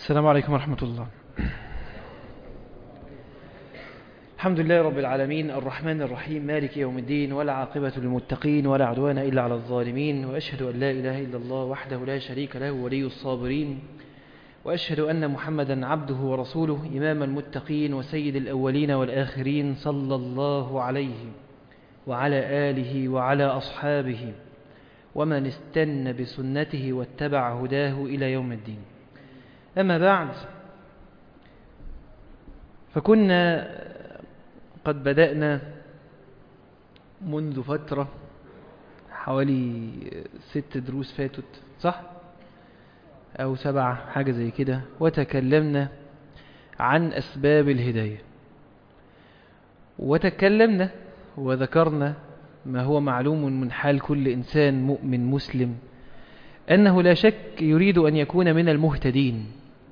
السلام عليكم ورحمة الله الحمد لله رب العالمين الرحمن الرحيم مالك يوم الدين ولا عاقبة للمتقين ولا عدوان إلا على الظالمين وأشهد أن لا إله إلا الله وحده لا شريك له ولي الصابرين وأشهد أن محمدا عبده ورسوله إمام المتقين وسيد الأولين والآخرين صلى الله عليه وعلى آله وعلى أصحابه ومن استن بسنته واتبع هداه إلى يوم الدين أما بعد فكنا قد بدأنا منذ فترة حوالي ست دروس فاتت صح؟ أو سبعة حاجة زي كده وتكلمنا عن أسباب الهداية وتكلمنا وذكرنا ما هو معلوم من حال كل إنسان مؤمن مسلم أنه لا شك يريد أن يكون من المهتدين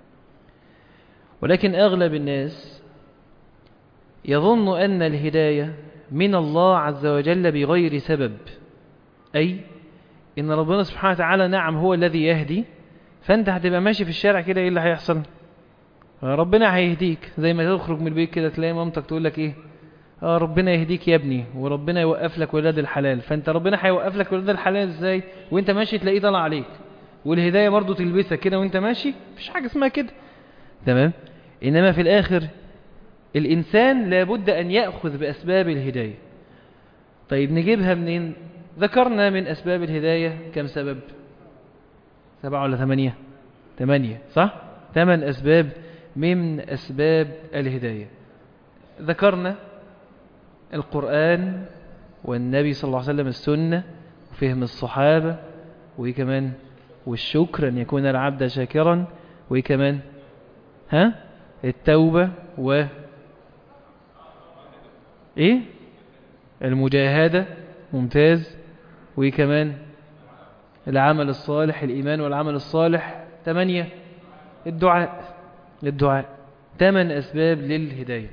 ولكن أغلب الناس يظن أن الهداية من الله عز وجل بغير سبب أي إن ربنا سبحانه وتعالى نعم هو الذي يهدي فأنت هتبقى ماشي في الشارع كده إيه اللي هيحصل ربنا هيهديك زي ما تخرج من البيت كده تلاقي مامتك تقول لك إيه آه ربنا يهديك يا ابني وربنا يوقف لك ولاد الحلال فأنت ربنا هيوقف لك ولاد الحلال إزاي وأنت ماشي تلاقيه طلع عليك والهداية برضو تلبسك كده وأنت ماشي مفيش حاجة اسمها كده تمام إنما في الآخر الإنسان لابد أن يأخذ بأسباب الهداية طيب نجيبها منين ذكرنا من أسباب الهداية كم سبب سبعة ولا ثمانية ثمانية صح ثمان أسباب من أسباب الهداية ذكرنا القرآن والنبي صلى الله عليه وسلم السنة وفهم الصحابة وكمان والشكر أن يكون العبد شاكرا وكمان ها التوبة و ايه المجاهدة ممتاز وكمان العمل الصالح الإيمان والعمل الصالح ثمانية الدعاء الدعاء ثمان أسباب للهداية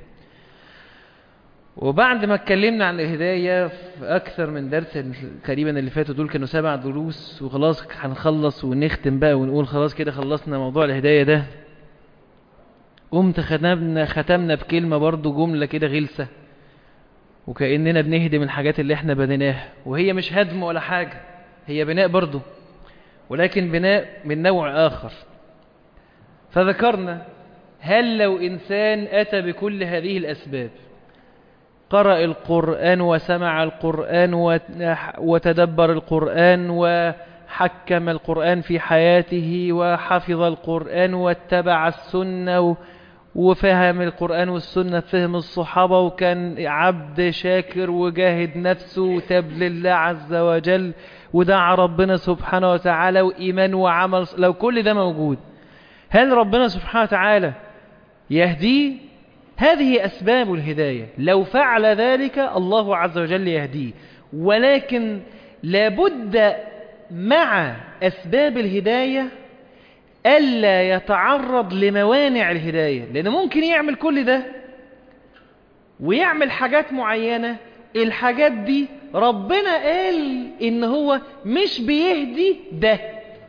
وبعد ما اتكلمنا عن الهداية في أكثر من درس تقريبا اللي فاتوا دول كانوا سبع دروس وخلاص هنخلص ونختم بقى ونقول خلاص كده خلصنا موضوع الهداية ده قمت ختمنا ختمنا بكلمة برضو جملة كده غلسة وكأننا بنهدم الحاجات اللي احنا بنيناها وهي مش هدم ولا حاجة هي بناء برضو ولكن بناء من نوع آخر فذكرنا هل لو إنسان أتى بكل هذه الأسباب قرأ القرآن وسمع القرآن وتدبر القرآن وحكم القرآن في حياته وحفظ القرآن واتبع السنة وفهم القرآن والسنة فهم الصحابة وكان عبد شاكر وجاهد نفسه وتاب لله عز وجل ودعا ربنا سبحانه وتعالى وإيمان وعمل لو كل ده موجود هل ربنا سبحانه وتعالى يهديه هذه أسباب الهداية لو فعل ذلك الله عز وجل يهديه ولكن لابد مع أسباب الهداية ألا يتعرض لموانع الهداية لأنه ممكن يعمل كل ده ويعمل حاجات معينة الحاجات دي ربنا قال إن هو مش بيهدي ده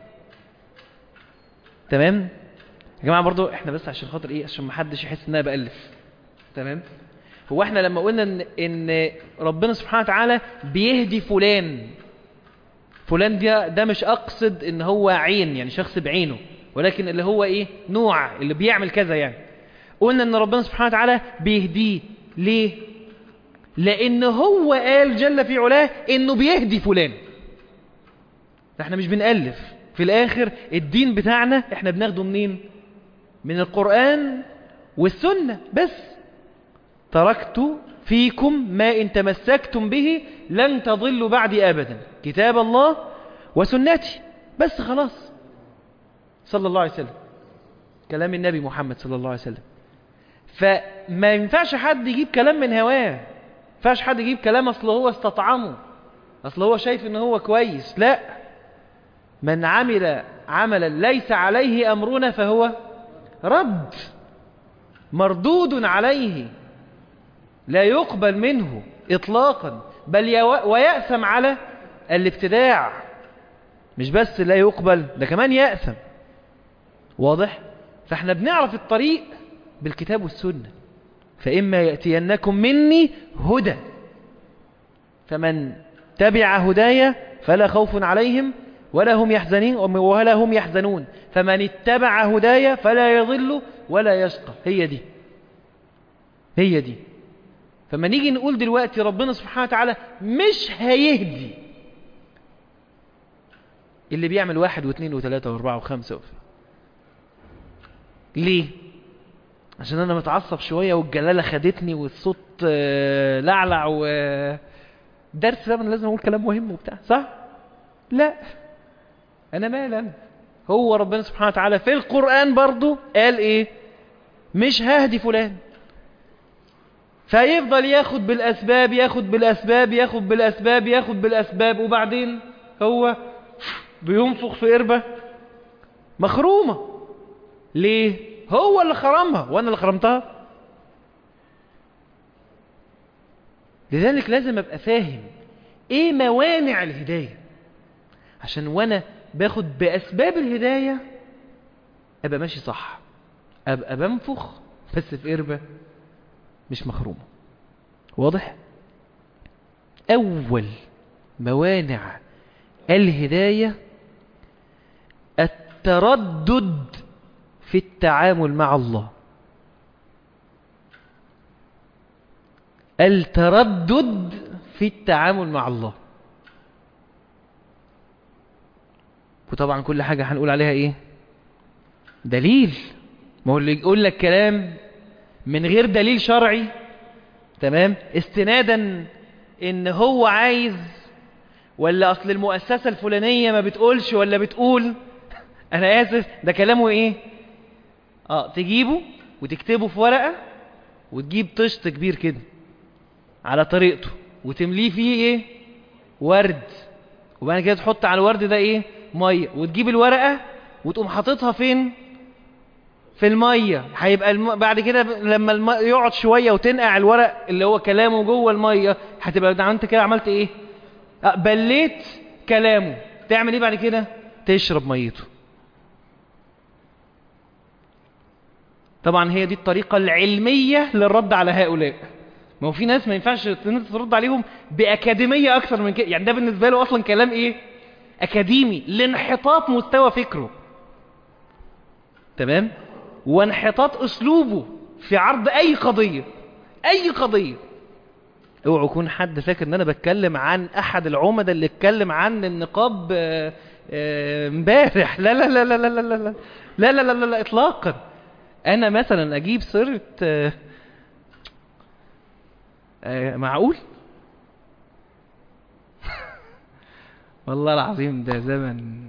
تمام يا جماعة برضو احنا بس عشان خاطر ايه عشان ما حدش يحس ان انا بألف تمام هو احنا لما قلنا ان, إن ربنا سبحانه وتعالى بيهدي فلان فلان ده, ده مش اقصد ان هو عين يعني شخص بعينه ولكن اللي هو ايه نوع اللي بيعمل كذا يعني قلنا ان ربنا سبحانه وتعالى بيهديه ليه لان هو قال جل في علاه انه بيهدي فلان احنا مش بنألف في الاخر الدين بتاعنا احنا بناخده منين من القرآن والسنة بس تركت فيكم ما إن تمسكتم به لن تضلوا بعدي أبدا كتاب الله وسنتي بس خلاص صلى الله عليه وسلم كلام النبي محمد صلى الله عليه وسلم فما ينفعش حد يجيب كلام من هواه ما ينفعش حد يجيب كلام أصل هو استطعمه أصل هو شايف إن هو كويس لا من عمل عملا ليس عليه أمرنا فهو رد مردود عليه لا يقبل منه إطلاقا بل ويأثم على الابتداع مش بس لا يقبل ده كمان يأثم واضح فاحنا بنعرف الطريق بالكتاب والسنة فإما يأتينكم مني هدى فمن تبع هدايا فلا خوف عليهم ولا هم يحزنين ولا هم يحزنون فمن اتبع هدايا فلا يضل ولا يشقى هي دي هي دي فما نيجي نقول دلوقتي ربنا سبحانه وتعالى مش هيهدي اللي بيعمل واحد واثنين وثلاثة واربعة وخمسة وف... ليه عشان انا متعصب شوية والجلالة خدتني والصوت آه، لعلع و درس بقى انا لازم اقول كلام مهم وبتاع صح لا انا مالا هو ربنا سبحانه وتعالى في القرآن برضو قال ايه مش ههدي فلان فيفضل ياخد بالاسباب ياخد بالاسباب ياخد بالاسباب ياخد بالاسباب وبعدين هو بينفخ في قربة مخرومة ليه هو اللي خرمها وانا اللي خرمتها لذلك لازم ابقى فاهم ايه موانع الهداية عشان وانا باخد باسباب الهداية ابقى ماشي صح ابقى بنفخ بس في قربة مش مخرومة واضح اول موانع الهداية التردد في التعامل مع الله التردد في التعامل مع الله وطبعا كل حاجة هنقول عليها ايه دليل ما هو اللي يقول لك كلام من غير دليل شرعي تمام استنادا ان هو عايز ولا اصل المؤسسة الفلانية ما بتقولش ولا بتقول انا اسف ده كلامه ايه اه تجيبه وتكتبه في ورقة وتجيب طشت كبير كده على طريقته وتمليه فيه ايه ورد وبعد كده تحط على الورد ده ايه ميه وتجيب الورقة وتقوم حاططها فين في المية هيبقى الم... بعد كده لما الم... يقعد شوية وتنقع الورق اللي هو كلامه جوه المية هتبقى ده انت كده عملت ايه آه، بليت كلامه تعمل ايه بعد كده تشرب ميته طبعا هي دي الطريقة العلمية للرد على هؤلاء ما هو في ناس ما ينفعش ان انت ترد عليهم بأكاديمية أكثر من كده يعني ده بالنسبة له أصلا كلام إيه أكاديمي لانحطاط مستوى فكره تمام وانحطاط أسلوبه في عرض أي قضية أي قضية اوعوا يكون حد فاكر ان انا بتكلم عن احد العمدة اللي اتكلم عن النقاب آه، آه، امبارح لا لا لا لا لا لا لا لا لا لا لا لا لا اطلاقا انا مثلا اجيب سيرة آه، آه، معقول والله العظيم ده زمن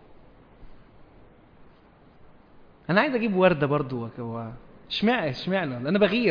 انا عايز اجيب وردة برضو وك- و- اشمعنى اشمعنى انا بغير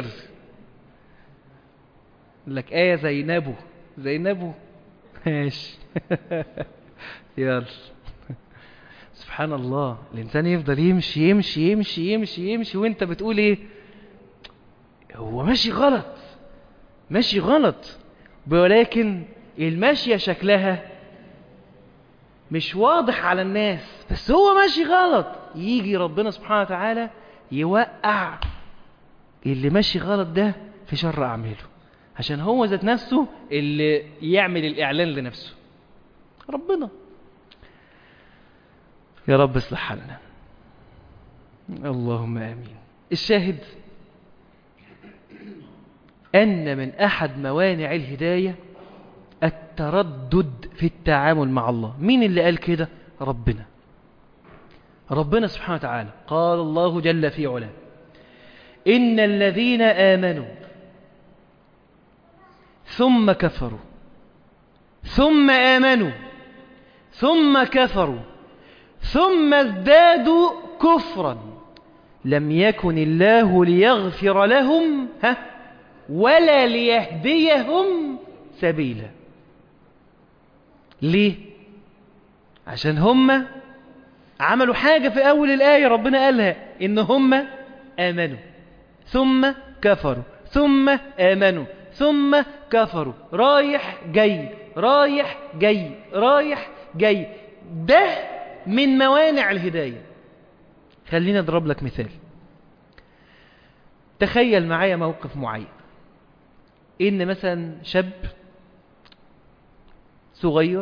يقول لك ايه زينبو زينبو ماشي يلا سبحان الله الانسان يفضل يمشي يمشي يمشي يمشي يمشي وانت بتقول ايه هو ماشي غلط ماشي غلط ولكن الماشية شكلها مش واضح على الناس بس هو ماشي غلط يجي ربنا سبحانه وتعالى يوقع اللي ماشي غلط ده في شر أعماله عشان هو ذات نفسه اللي يعمل الإعلان لنفسه ربنا يا رب اصلح حالنا اللهم آمين الشاهد أن من أحد موانع الهداية التردد في التعامل مع الله مين اللي قال كده ربنا ربنا سبحانه وتعالى قال الله جل في علاه إن الذين آمنوا ثم كفروا ثم آمنوا ثم كفروا ثم ازدادوا كفرا لم يكن الله ليغفر لهم ها ولا ليهديهم سبيلا ليه عشان هم عملوا حاجة في أول الآية ربنا قالها إن هم آمنوا ثم كفروا ثم آمنوا ثم كفروا رايح جاي رايح جاي رايح جاي ده من موانع الهداية خلينا اضرب لك مثال تخيل معايا موقف معين إن مثلا شاب صغير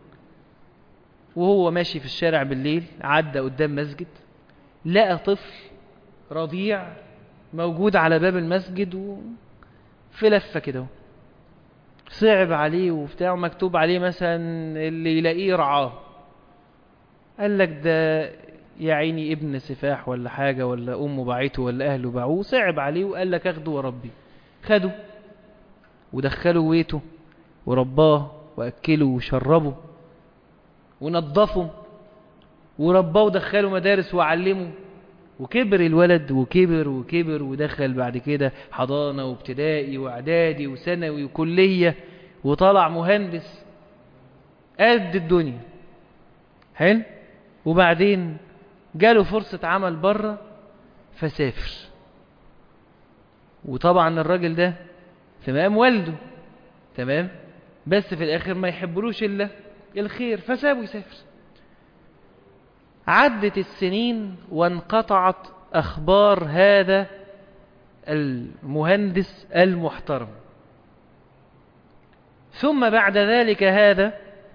وهو ماشي في الشارع بالليل عدى قدام مسجد لقى طفل رضيع موجود على باب المسجد وفي لفة كده صعب عليه وبتاع مكتوب عليه مثلا اللي يلاقيه رعاه قال لك ده يا عيني ابن سفاح ولا حاجة ولا أمه باعته ولا أهله باعوه صعب عليه وقال لك أخده وربي خده ودخله بيته ورباه وأكله وشربه ونظفه ورباه ودخله مدارس وعلمه وكبر الولد وكبر وكبر ودخل بعد كده حضانة وابتدائي واعدادي وثانوي وكلية وطلع مهندس قد الدنيا حلو وبعدين جاله فرصة عمل بره فسافر وطبعا الراجل ده في مقام والده تمام بس في الاخر ما يحبلوش الا الخير فسابه يسافر عدت السنين وانقطعت أخبار هذا المهندس المحترم ثم بعد ذلك هذا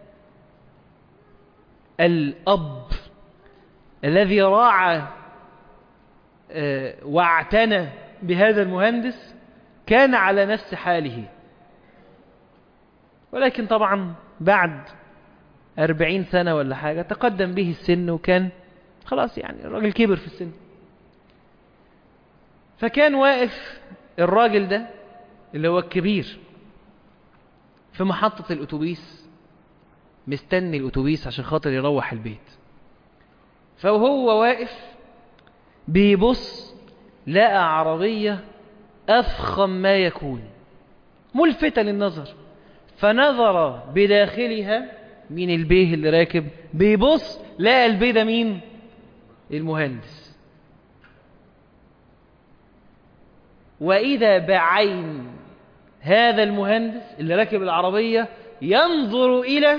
الأب الذي راعى واعتنى بهذا المهندس كان على نفس حاله ولكن طبعا بعد أربعين سنة ولا حاجة تقدم به السن وكان خلاص يعني الراجل كبر في السن فكان واقف الراجل ده اللي هو الكبير في محطة الأتوبيس مستني الأتوبيس عشان خاطر يروح البيت فهو واقف بيبص لقى عربية أفخم ما يكون ملفتة للنظر فنظر بداخلها مين البيه اللي راكب بيبص لقى البيه ده مين المهندس وإذا بعين هذا المهندس اللي راكب العربية ينظر إلى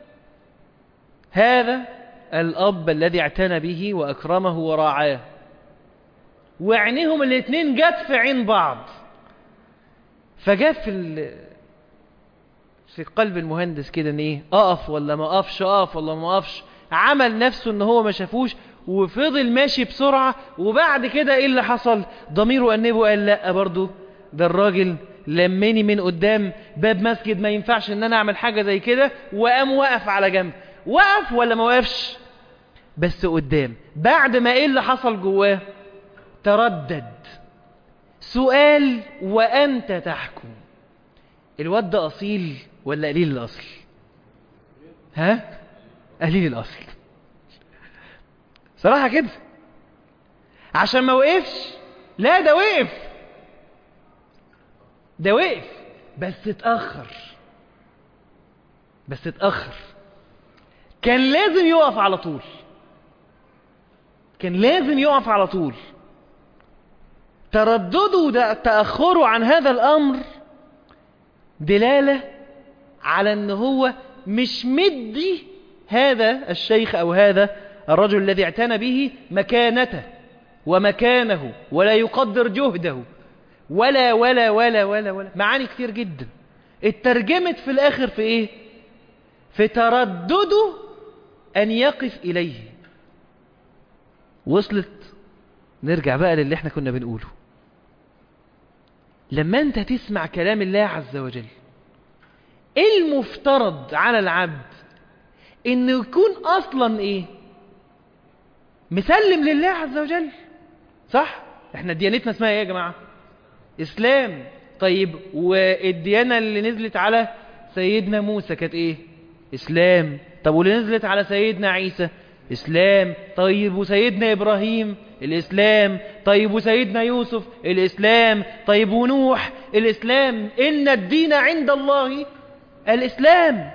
هذا الأب الذي اعتنى به وأكرمه وراعاه وعينيهم الاثنين جت في عين بعض فجاء في في قلب المهندس كده ان ايه اقف ولا ما اقفش اقف ولا ما اقفش عمل نفسه ان هو ما شافوش وفضل ماشي بسرعة وبعد كده ايه اللي حصل ضميره انبه قال لا برضو ده الراجل لمني من قدام باب مسجد ما ينفعش ان انا اعمل حاجة زي كده وقام وقف على جنب وقف ولا ما وقفش بس قدام بعد ما ايه اللي حصل جواه تردد سؤال وانت تحكم الواد ده اصيل ولا قليل الاصل ها قليل الاصل صراحة كده عشان ما وقفش لا ده وقف ده وقف بس اتأخر بس اتأخر كان لازم يقف على طول كان لازم يقف على طول تردده ده تأخره عن هذا الأمر دلالة على أن هو مش مدي هذا الشيخ أو هذا الرجل الذي اعتنى به مكانته ومكانه ولا يقدر جهده ولا ولا ولا ولا ولا معاني كتير جدا اترجمت في الآخر في إيه في تردده أن يقف إليه وصلت نرجع بقى للي احنا كنا بنقوله لما انت تسمع كلام الله عز وجل ايه المفترض على العبد انه يكون اصلا ايه مسلم لله عز وجل صح احنا ديانتنا اسمها ايه يا جماعة اسلام طيب والديانة اللي نزلت على سيدنا موسى كانت ايه اسلام طب واللي نزلت على سيدنا عيسى اسلام طيب وسيدنا ابراهيم الاسلام طيب وسيدنا يوسف الاسلام طيب ونوح الاسلام ان الدين عند الله الاسلام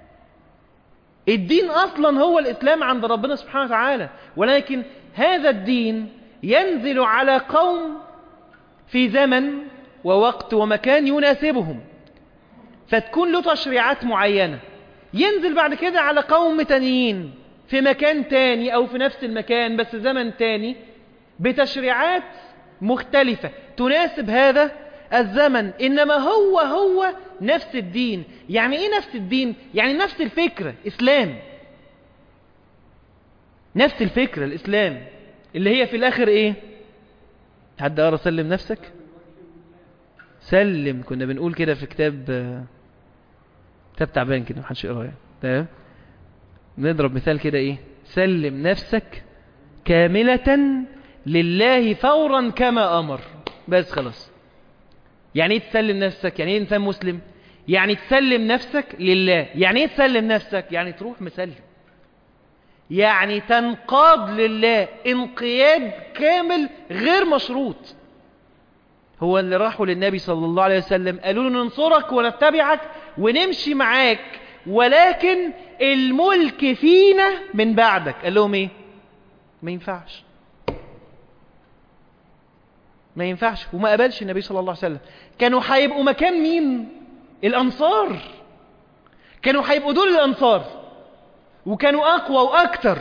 الدين اصلا هو الاسلام عند ربنا سبحانه وتعالى ولكن هذا الدين ينزل على قوم في زمن ووقت ومكان يناسبهم فتكون له تشريعات معينة ينزل بعد كده على قوم تانيين في مكان تاني أو في نفس المكان بس زمن تاني بتشريعات مختلفة تناسب هذا الزمن إنما هو هو نفس الدين يعني إيه نفس الدين؟ يعني نفس الفكرة إسلام نفس الفكرة الإسلام اللي هي في الآخر إيه؟ حد قرأ سلم نفسك؟ سلم كنا بنقول كده في كتاب كتاب تعبان كده محدش يقراه يعني تمام نضرب مثال كده ايه سلم نفسك كاملة لله فورا كما امر بس خلاص يعني ايه تسلم نفسك يعني ايه انسان مسلم يعني تسلم نفسك لله يعني ايه تسلم نفسك يعني تروح مسلم يعني تنقاد لله انقياد كامل غير مشروط هو اللي راحوا للنبي صلى الله عليه وسلم قالوا له ننصرك ونتبعك ونمشي معاك ولكن الملك فينا من بعدك قال لهم ايه ما ينفعش ما ينفعش وما قبلش النبي صلى الله عليه وسلم كانوا هيبقوا مكان مين الانصار كانوا هيبقوا دول الانصار وكانوا اقوى واكتر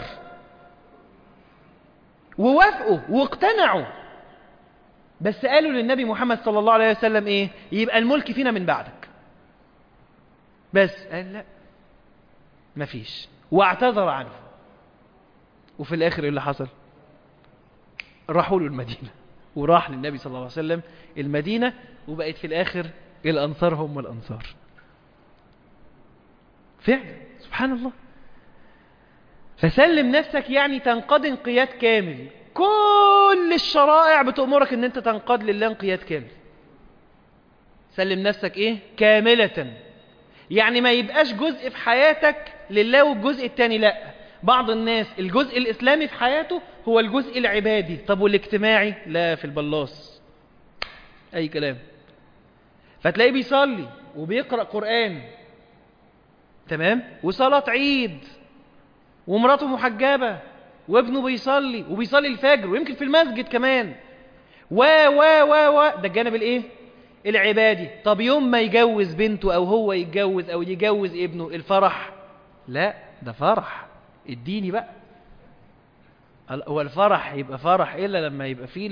ووافقوا واقتنعوا بس قالوا للنبي محمد صلى الله عليه وسلم ايه يبقى الملك فينا من بعدك بس قال لا مفيش واعتذر عنه وفي الاخر ايه اللي حصل راحوا له المدينة وراح للنبي صلى الله عليه وسلم المدينة وبقت في الاخر الانصار هم الانصار فعلا سبحان الله فسلم نفسك يعني تنقاد انقياد كامل كل الشرائع بتأمرك ان انت تنقاد لله انقياد كامل سلم نفسك ايه كاملة يعني ما يبقاش جزء في حياتك لله والجزء التاني لا بعض الناس الجزء الاسلامي في حياته هو الجزء العبادي طب والاجتماعي لا في البلاص اي كلام فتلاقيه بيصلي وبيقرأ قرآن تمام وصلاة عيد ومراته محجبة وابنه بيصلي وبيصلي الفجر ويمكن في المسجد كمان و و و و ده الجانب الايه العبادي طب يوم ما يجوز بنته او هو يتجوز او يجوز ابنه الفرح لا ده فرح اديني بقى هو الفرح يبقى فرح الا لما يبقى فيه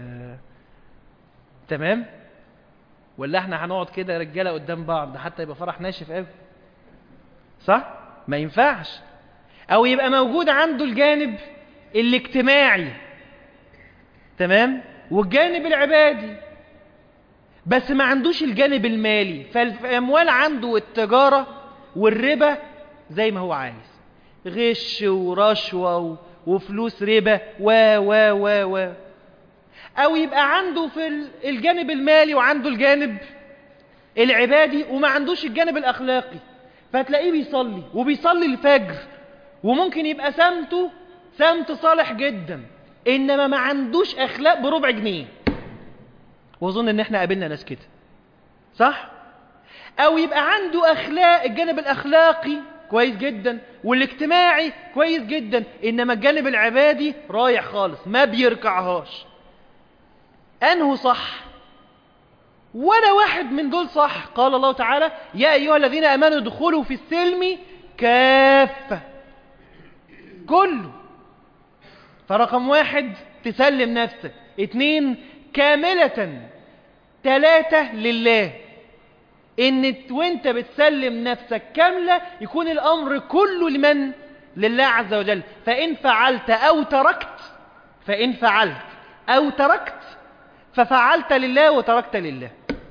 تمام ولا احنا هنقعد كده رجاله قدام بعض حتى يبقى فرح ناشف قوي صح ما ينفعش او يبقى موجود عنده الجانب الاجتماعي تمام والجانب العبادي بس ما عندوش الجانب المالي فالاموال عنده والتجارة والربا زي ما هو عايز غش ورشوة وفلوس ربا و و و و او يبقى عنده في الجانب المالي وعنده الجانب العبادي وما عندوش الجانب الاخلاقي فتلاقيه بيصلي وبيصلي الفجر وممكن يبقى سمته سمت صالح جدا انما ما عندوش اخلاق بربع جنيه واظن ان احنا قابلنا ناس كده صح او يبقى عنده اخلاق الجانب الاخلاقي كويس جدا والاجتماعي كويس جدا انما الجانب العبادي رايح خالص ما بيركعهاش انه صح ولا واحد من دول صح قال الله تعالى يا ايها الذين امنوا ادخلوا في السلم كافه كله فرقم واحد تسلم نفسك اتنين كاملة تلاتة لله ان وانت بتسلم نفسك كاملة يكون الامر كله لمن لله عز وجل فان فعلت او تركت فان فعلت او تركت ففعلت لله وتركت لله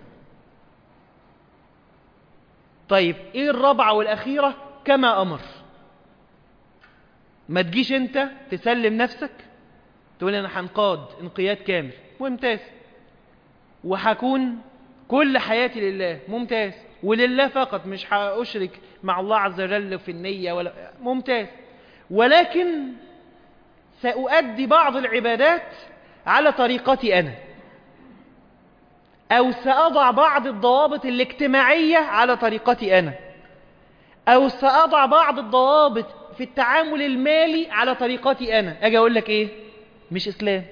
طيب ايه الرابعة والاخيرة كما امر ما تجيش انت تسلم نفسك تقول انا هنقاد انقياد كامل ممتاز وهكون كل حياتي لله ممتاز ولله فقط مش هأشرك مع الله عز وجل في النية ولا ممتاز ولكن سأؤدي بعض العبادات على طريقتي أنا أو سأضع بعض الضوابط الاجتماعية على طريقتي أنا أو سأضع بعض الضوابط في التعامل المالي على طريقتي أنا أجي أقول لك إيه مش إسلام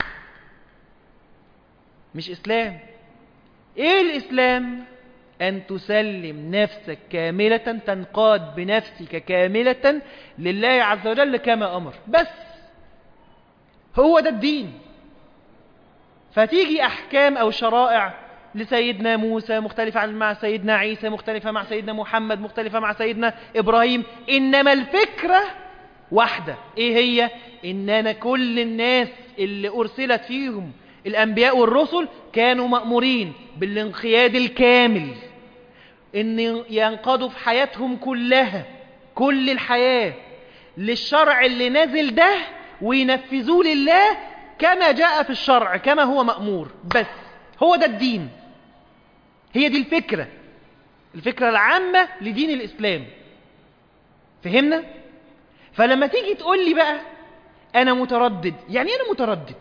مش إسلام إيه الإسلام أن تسلم نفسك كاملة تنقاد بنفسك كاملة لله عز وجل كما أمر بس هو ده الدين فتيجي أحكام أو شرائع لسيدنا موسى مختلفة عن مع سيدنا عيسى مختلفة مع سيدنا محمد مختلفة مع سيدنا إبراهيم إنما الفكرة واحدة إيه هي؟ إننا كل الناس اللي أرسلت فيهم الأنبياء والرسل كانوا مأمورين بالانقياد الكامل إن ينقضوا في حياتهم كلها كل الحياة للشرع اللي نازل ده وينفذوه لله كما جاء في الشرع كما هو مأمور بس هو ده الدين هي دي الفكرة الفكرة العامة لدين الإسلام فهمنا؟ فلما تيجي تقول لي بقى أنا متردد يعني أنا متردد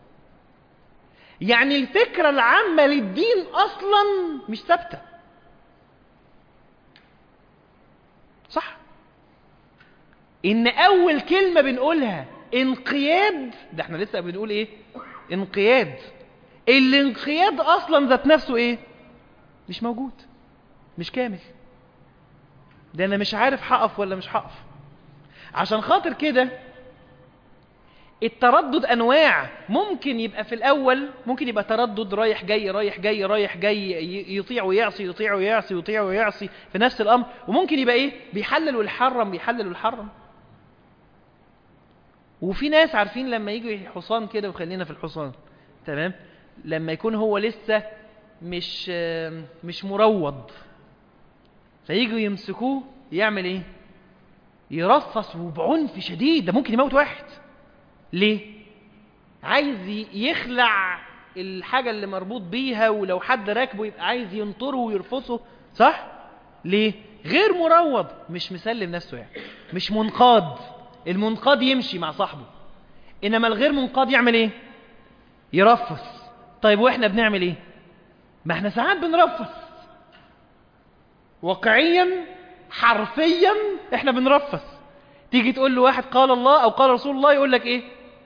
يعني الفكرة العامة للدين أصلا مش ثابتة صح إن أول كلمة بنقولها انقياد ده احنا لسه بنقول ايه انقياد الانقياد اصلا ذات نفسه ايه مش موجود مش كامل ده انا مش عارف هقف ولا مش هقف عشان خاطر كده التردد انواع ممكن يبقى في الاول ممكن يبقى تردد رايح جاي رايح جاي رايح جاي يطيع ويعصي يطيع ويعصي يطيع ويعصي في نفس الامر وممكن يبقى ايه بيحلل ويحرم بيحلل ويحرم وفي ناس عارفين لما يجي حصان كده وخلينا في الحصان تمام لما يكون هو لسه مش مش مروض فييجوا يمسكوه يعمل ايه يرفص وبعنف شديد ده ممكن يموت واحد ليه عايز يخلع الحاجة اللي مربوط بيها ولو حد راكبه يبقى عايز ينطره ويرفصه صح ليه غير مروض مش مسلم نفسه يعني مش منقاد المنقاد يمشي مع صاحبه انما الغير منقاد يعمل ايه يرفص طيب واحنا بنعمل ايه ما احنا ساعات بنرفص واقعيا حرفيا احنا بنرفص تيجي تقول له واحد قال الله او قال رسول الله يقول لك ايه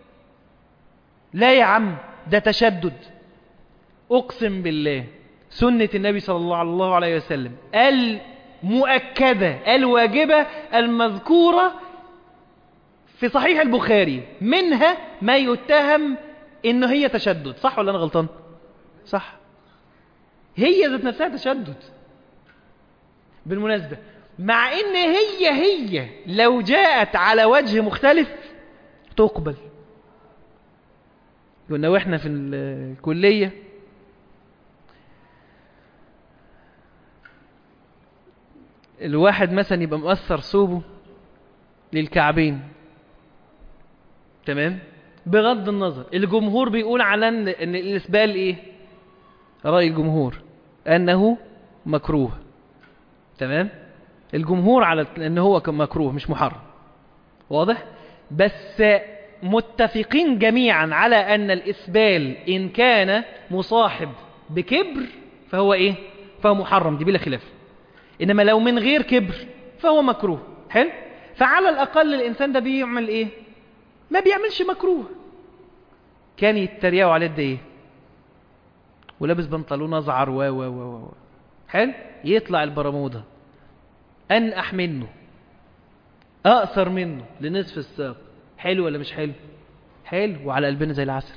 لا يا عم ده تشدد اقسم بالله سنة النبي صلى الله عليه وسلم المؤكدة الواجبة المذكورة في صحيح البخاري منها ما يتهم ان هي تشدد صح ولا انا غلطان صح هي ذات نفسها تشدد بالمناسبة مع ان هي هي لو جاءت على وجه مختلف تقبل قلنا واحنا في الكلية الواحد مثلا يبقى مؤثر صوبه للكعبين تمام بغض النظر الجمهور بيقول على ان إن الاسبال ايه رأي الجمهور انه مكروه تمام الجمهور على ان هو مكروه مش محرم واضح بس متفقين جميعا على ان الاسبال ان كان مصاحب بكبر فهو ايه فهو محرم دي بلا خلاف انما لو من غير كبر فهو مكروه حلو فعلى الاقل الانسان ده بيعمل ايه ما بيعملش مكروه كان يتريقوا عليه قد ايه ولابس بنطلون ازعر و و و و حلو يطلع البرموده انقح منه اقصر منه لنصف الساق حلو ولا مش حلو حلو وعلى قلبنا زي العسل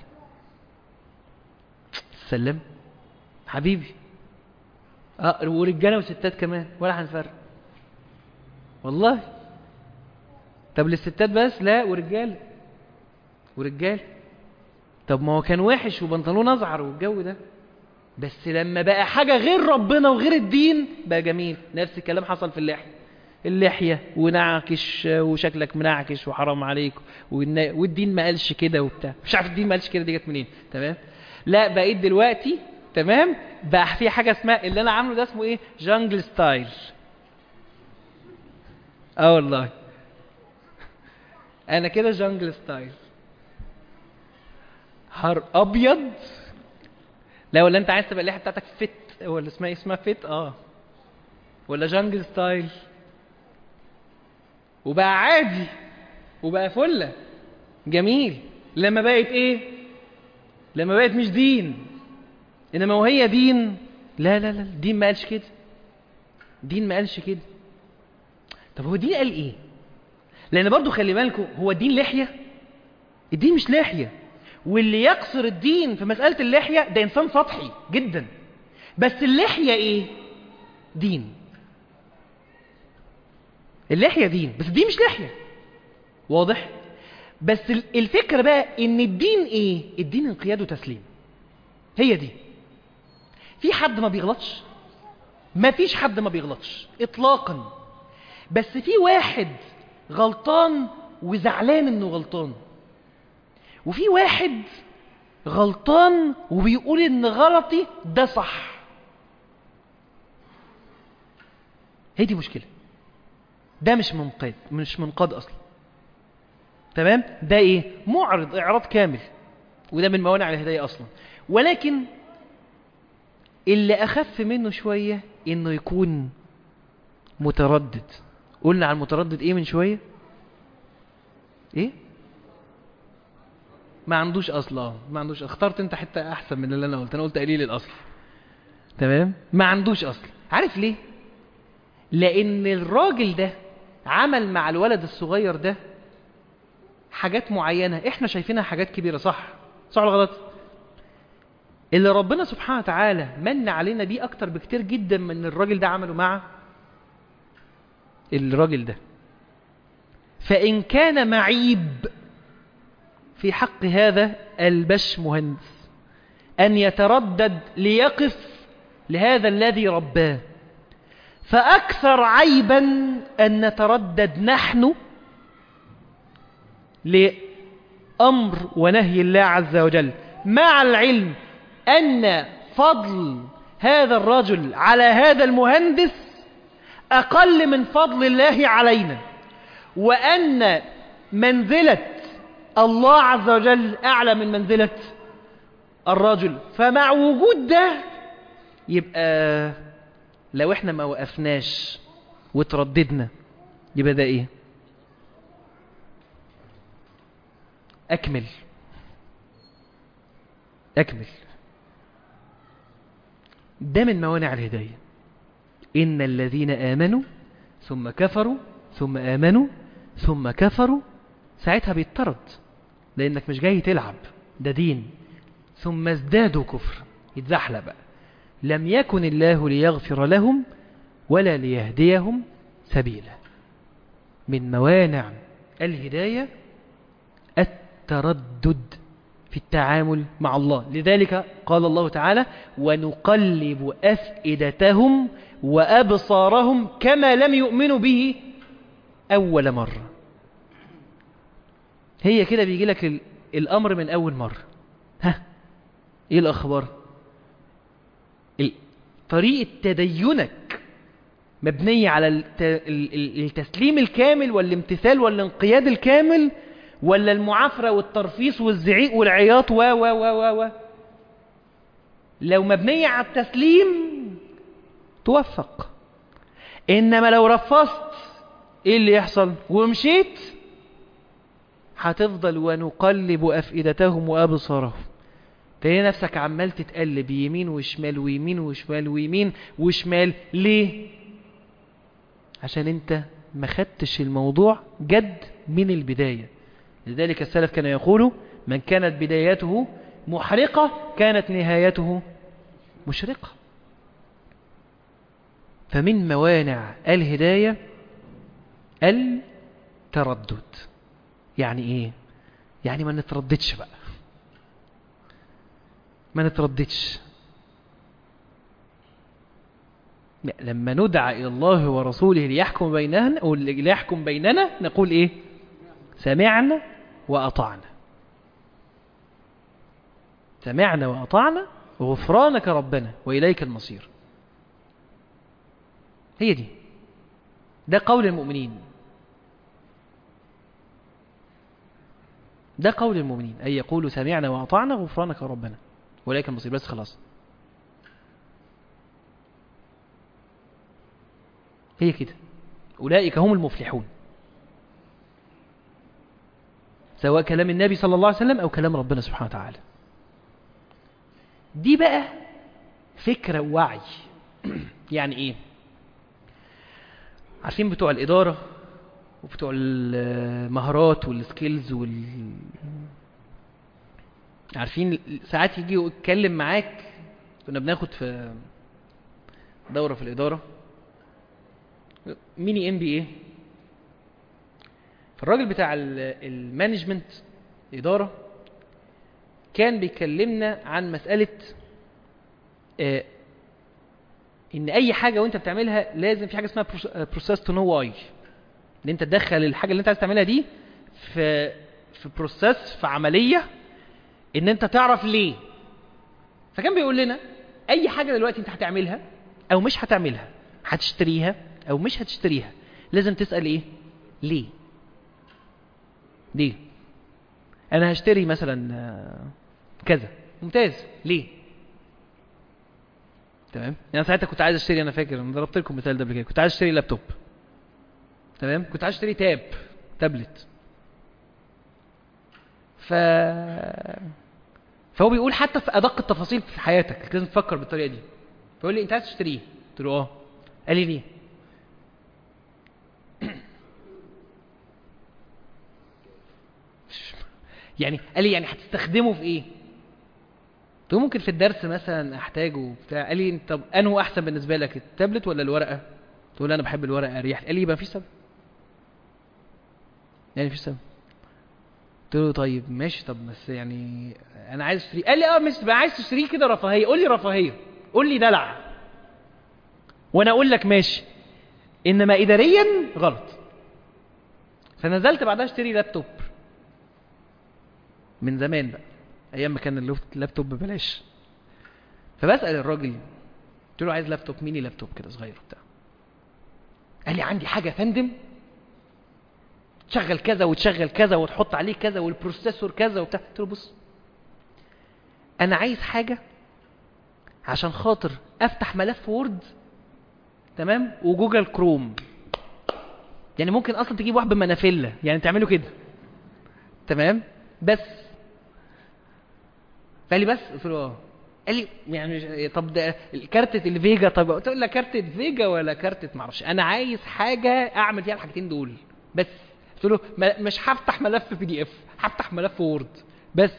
سلم حبيبي اه ورجاله وستات كمان ولا هنفرق والله طب للستات بس لا ورجاله ورجال طب ما هو كان وحش وبنطلون ازعر والجو ده بس لما بقى حاجة غير ربنا وغير الدين بقى جميل نفس الكلام حصل في اللحية اللحية ونعكش وشكلك منعكش وحرام عليك والدين ما قالش كده وبتاع مش عارف الدين ما قالش كده دي جت منين تمام لا بقيت دلوقتي تمام بقى في حاجة اسمها اللي انا عامله ده اسمه ايه جانجل ستايل اه والله انا كده جانجل ستايل هر ابيض لا ولا انت عايز تبقى اللحيه بتاعتك فت ولا اسمها ايه اسمها فت اه ولا جانجل ستايل وبقى عادي وبقى فله جميل لما بقت ايه لما بقت مش دين انما وهي دين لا لا لا الدين ما قالش كده دين ما قالش كده طب هو الدين قال ايه لان برضو خلي بالكم هو الدين لحيه الدين مش لحيه واللي يقصر الدين في مسألة اللحية ده إنسان سطحي جدا بس اللحية إيه؟ دين اللحية دين بس دي مش لحية واضح؟ بس ال- الفكرة بقى إن الدين إيه؟ الدين انقياد وتسليم هي دي في حد ما بيغلطش؟ ما فيش حد ما بيغلطش إطلاقا بس في واحد غلطان وزعلان إنه غلطان وفي واحد غلطان وبيقول ان غلطي ده صح هي دي مشكلة ده مش منقاد مش منقاد اصلا تمام ده ايه معرض اعراض كامل وده من موانع الهداية اصلا ولكن اللي اخف منه شوية انه يكون متردد قلنا على المتردد ايه من شوية ايه ما عندوش اصل اه ما عندوش اخترت انت حته احسن من اللي انا قلت انا قلت قليل الاصل تمام ما عندوش اصل عارف ليه لان الراجل ده عمل مع الولد الصغير ده حاجات معينه احنا شايفينها حاجات كبيره صح صح ولا غلط اللي ربنا سبحانه وتعالى من علينا بيه اكتر بكتير جدا من الراجل ده عمله مع الراجل ده فان كان معيب في حق هذا البش مهندس أن يتردد ليقف لهذا الذي رباه فأكثر عيبا أن نتردد نحن لأمر ونهي الله عز وجل مع العلم أن فضل هذا الرجل على هذا المهندس أقل من فضل الله علينا وأن منزلة الله عز وجل أعلى من منزلة الرجل فمع وجود ده يبقى لو احنا ما وقفناش وترددنا يبقى ده ايه اكمل اكمل ده من موانع الهداية إن الذين آمنوا ثم كفروا ثم آمنوا ثم كفروا ساعتها بيطرد لأنك مش جاي تلعب ده دين ثم ازدادوا كفر يتزحلق بقى لم يكن الله ليغفر لهم ولا ليهديهم سبيلا من موانع الهداية التردد في التعامل مع الله لذلك قال الله تعالى ونقلب أفئدتهم وأبصارهم كما لم يؤمنوا به أول مرة هي كده بيجي لك ال- الأمر من أول مرة ها إيه الأخبار ال- طريقة تدينك مبنية على الت- ال- ال- التسليم الكامل والامتثال والانقياد الكامل ولا المعافرة والترفيص والزعيق والعياط و و و و و لو مبنية على التسليم توفق إنما لو رفضت إيه اللي يحصل ومشيت هتفضل ونقلب أفئدتهم وأبصارهم تلاقي نفسك عمال تتقلب يمين وشمال ويمين وشمال ويمين وشمال ليه عشان انت ما خدتش الموضوع جد من البداية لذلك السلف كان يقول من كانت بدايته محرقة كانت نهايته مشرقة فمن موانع الهداية التردد يعني ايه يعني ما نترددش بقى ما نترددش لا، لما ندعى إلى الله ورسوله ليحكم بيننا أو ليحكم بيننا نقول إيه سمعنا وأطعنا سمعنا وأطعنا غفرانك ربنا وإليك المصير هي دي ده قول المؤمنين ده قول المؤمنين أي يقولوا سمعنا وأطعنا غفرانك ربنا وإليك المصير بس خلاص هي كده أولئك هم المفلحون سواء كلام النبي صلى الله عليه وسلم أو كلام ربنا سبحانه وتعالى دي بقى فكرة ووعي يعني إيه عارفين بتوع الإدارة وبتوع المهارات والسكيلز وال عارفين ساعات يجي يتكلم معاك كنا بناخد في دورة في الإدارة ميني ام بي اي فالراجل بتاع ال- المانجمنت إدارة كان بيكلمنا عن مسألة آه، ان اي حاجة وانت بتعملها لازم في حاجة اسمها بروسيس تو نو واي ان انت تدخل الحاجة اللي انت عايز تعملها دي في في بروسيس في عملية ان انت تعرف ليه فكان بيقول لنا اي حاجة دلوقتي انت هتعملها او مش هتعملها هتشتريها او مش هتشتريها لازم تسأل ايه ليه ليه انا هشتري مثلا آه، كذا ممتاز ليه تمام يعني ساعتها كنت عايز اشتري انا فاكر انا ضربت لكم مثال ده قبل كده كنت عايز اشتري لابتوب تمام كنت عايز اشتري تاب تابلت ف فهو بيقول حتى في ادق التفاصيل في حياتك لازم تفكر بالطريقه دي فيقول لي انت عايز تشتريه قلت له اه قال لي ليه يعني قال لي يعني هتستخدمه في ايه قلت له ممكن في الدرس مثلا احتاجه وبتاع قال لي انت طب انه احسن بالنسبه لك التابلت ولا الورقه قلت له لا انا بحب الورقه اريح قال لي يبقى مفيش سبب يعني مفيش سبب قلت له طيب ماشي طب بس يعني انا عايز اشتريه قال لي اه مش بقى عايز تشتريه كده رفاهيه قول لي رفاهيه قول لي دلع وانا اقول لك ماشي انما اداريا غلط فنزلت بعدها اشتري لابتوب من زمان بقى ايام ما كان اللوفت- اللابتوب ببلاش فبسال الراجل قلت له عايز لابتوب ميني لابتوب كده صغير وبتاع قال لي عندي حاجه يا فندم تشغل كذا وتشغل كذا وتحط عليه كذا والبروسيسور كذا وبتاع قلت له بص انا عايز حاجه عشان خاطر افتح ملف وورد تمام وجوجل كروم يعني ممكن اصلا تجيب واحد بمنافله يعني تعمله كده تمام بس فقال لي بس قلت له اه قال لي يعني مش- طب ده كارتة الفيجا طب قلت له كارتة فيجا ولا كارتة معرفش انا عايز حاجة اعمل فيها الحاجتين دول بس قلت له ما- مش هفتح ملف بي دي اف هفتح ملف وورد بس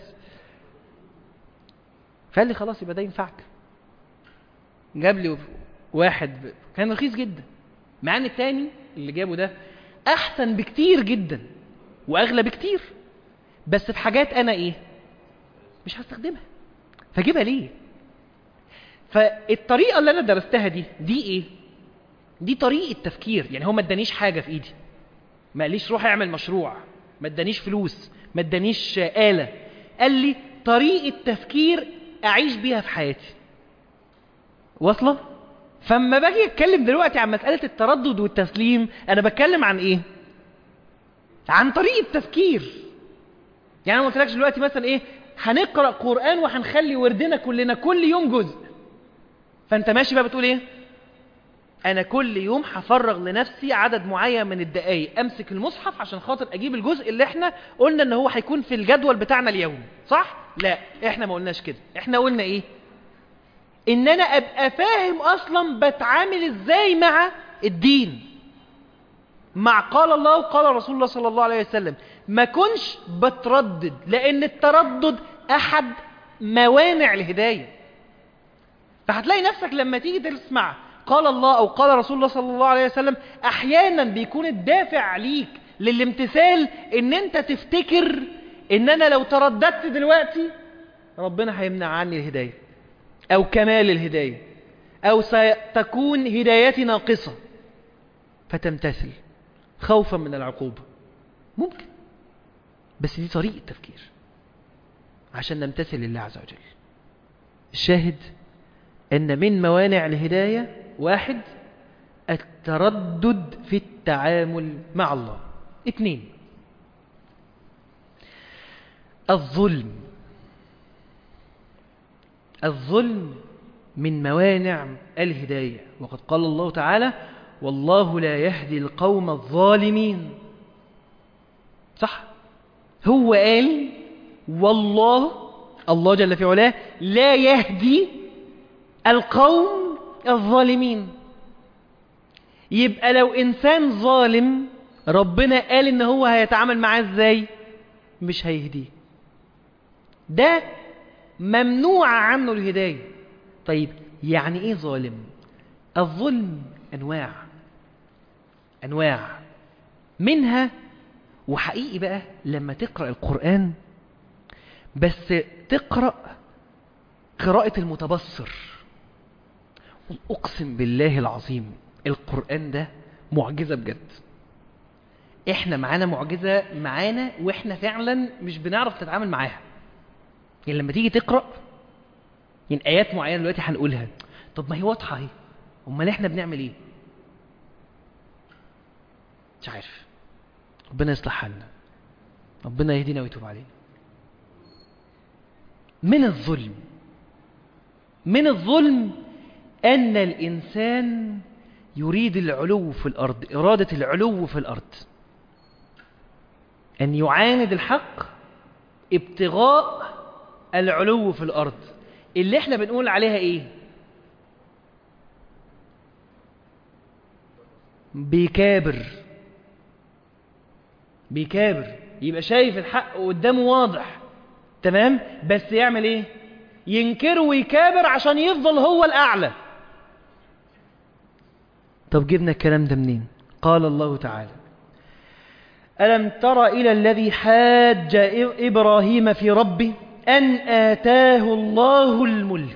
فقال لي خلاص يبقى ده ينفعك جاب لي واحد ب... كان رخيص جدا مع ان التاني اللي جابه ده احسن بكتير جدا واغلى بكتير بس في حاجات انا ايه مش هستخدمها فاجيبها ليه فالطريقه اللي انا درستها دي دي ايه دي طريقه تفكير يعني هو ما ادانيش حاجه في ايدي ما قاليش روح اعمل مشروع ما ادانيش فلوس ما ادانيش آلة قال لي طريقة تفكير أعيش بيها في حياتي واصلة؟ فما باجي أتكلم دلوقتي عن مسألة التردد والتسليم أنا بتكلم عن إيه؟ عن طريقة تفكير يعني أنا ما قلتلكش دلوقتي مثلا إيه؟ هنقرأ قرآن وهنخلي وردنا كلنا كل يوم جزء فأنت ماشي بقى بتقول إيه؟ انا كل يوم هفرغ لنفسي عدد معين من الدقايق امسك المصحف عشان خاطر اجيب الجزء اللي احنا قلنا ان هو هيكون في الجدول بتاعنا اليومي صح لا احنا ما قلناش كده احنا قلنا ايه ان انا ابقى فاهم اصلا بتعامل ازاي مع الدين مع قال الله وقال رسول الله صلى الله عليه وسلم ما كنش بتردد لان التردد احد موانع الهدايه فهتلاقي نفسك لما تيجي تسمع قال الله او قال رسول الله صلى الله عليه وسلم احيانا بيكون الدافع ليك للامتثال ان انت تفتكر ان انا لو ترددت دلوقتي ربنا هيمنع عني الهدايه او كمال الهدايه او ستكون هدايتي ناقصه فتمتثل خوفا من العقوبه ممكن بس دي طريقه تفكير عشان نمتثل لله عز وجل الشاهد ان من موانع الهدايه واحد التردد في التعامل مع الله اثنين الظلم الظلم من موانع الهداية وقد قال الله تعالى والله لا يهدي القوم الظالمين صح هو قال والله الله جل في علاه لا يهدي القوم الظالمين يبقى لو انسان ظالم ربنا قال ان هو هيتعامل معاه ازاي مش هيهديه ده ممنوع عنه الهداية طيب يعني ايه ظالم الظلم انواع انواع منها وحقيقي بقى لما تقرأ القرآن بس تقرأ قراءة المتبصر أقسم بالله العظيم القرآن ده معجزة بجد احنا معانا معجزة معانا واحنا فعلا مش بنعرف نتعامل معاها يعني لما تيجي تقرأ يعني آيات معينة دلوقتي هنقولها طب ما هي واضحة اهي امال احنا بنعمل ايه مش عارف ربنا يصلح حالنا ربنا يهدينا ويتوب علينا من الظلم من الظلم أن الإنسان يريد العلو في الأرض إرادة العلو في الأرض أن يعاند الحق ابتغاء العلو في الأرض اللي احنا بنقول عليها ايه بيكابر بيكابر يبقى شايف الحق قدامه واضح تمام بس يعمل ايه ينكره ويكابر عشان يفضل هو الأعلى طب جبنا الكلام ده منين قال الله تعالى ألم تر إلى الذي حاج إبراهيم في ربه أن آتاه الله الملك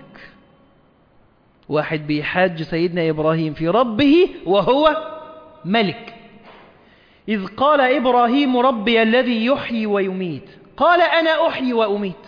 واحد بيحاج سيدنا إبراهيم في ربه وهو ملك إذ قال إبراهيم ربي الذي يحيي ويميت قال أنا أحيي وأميت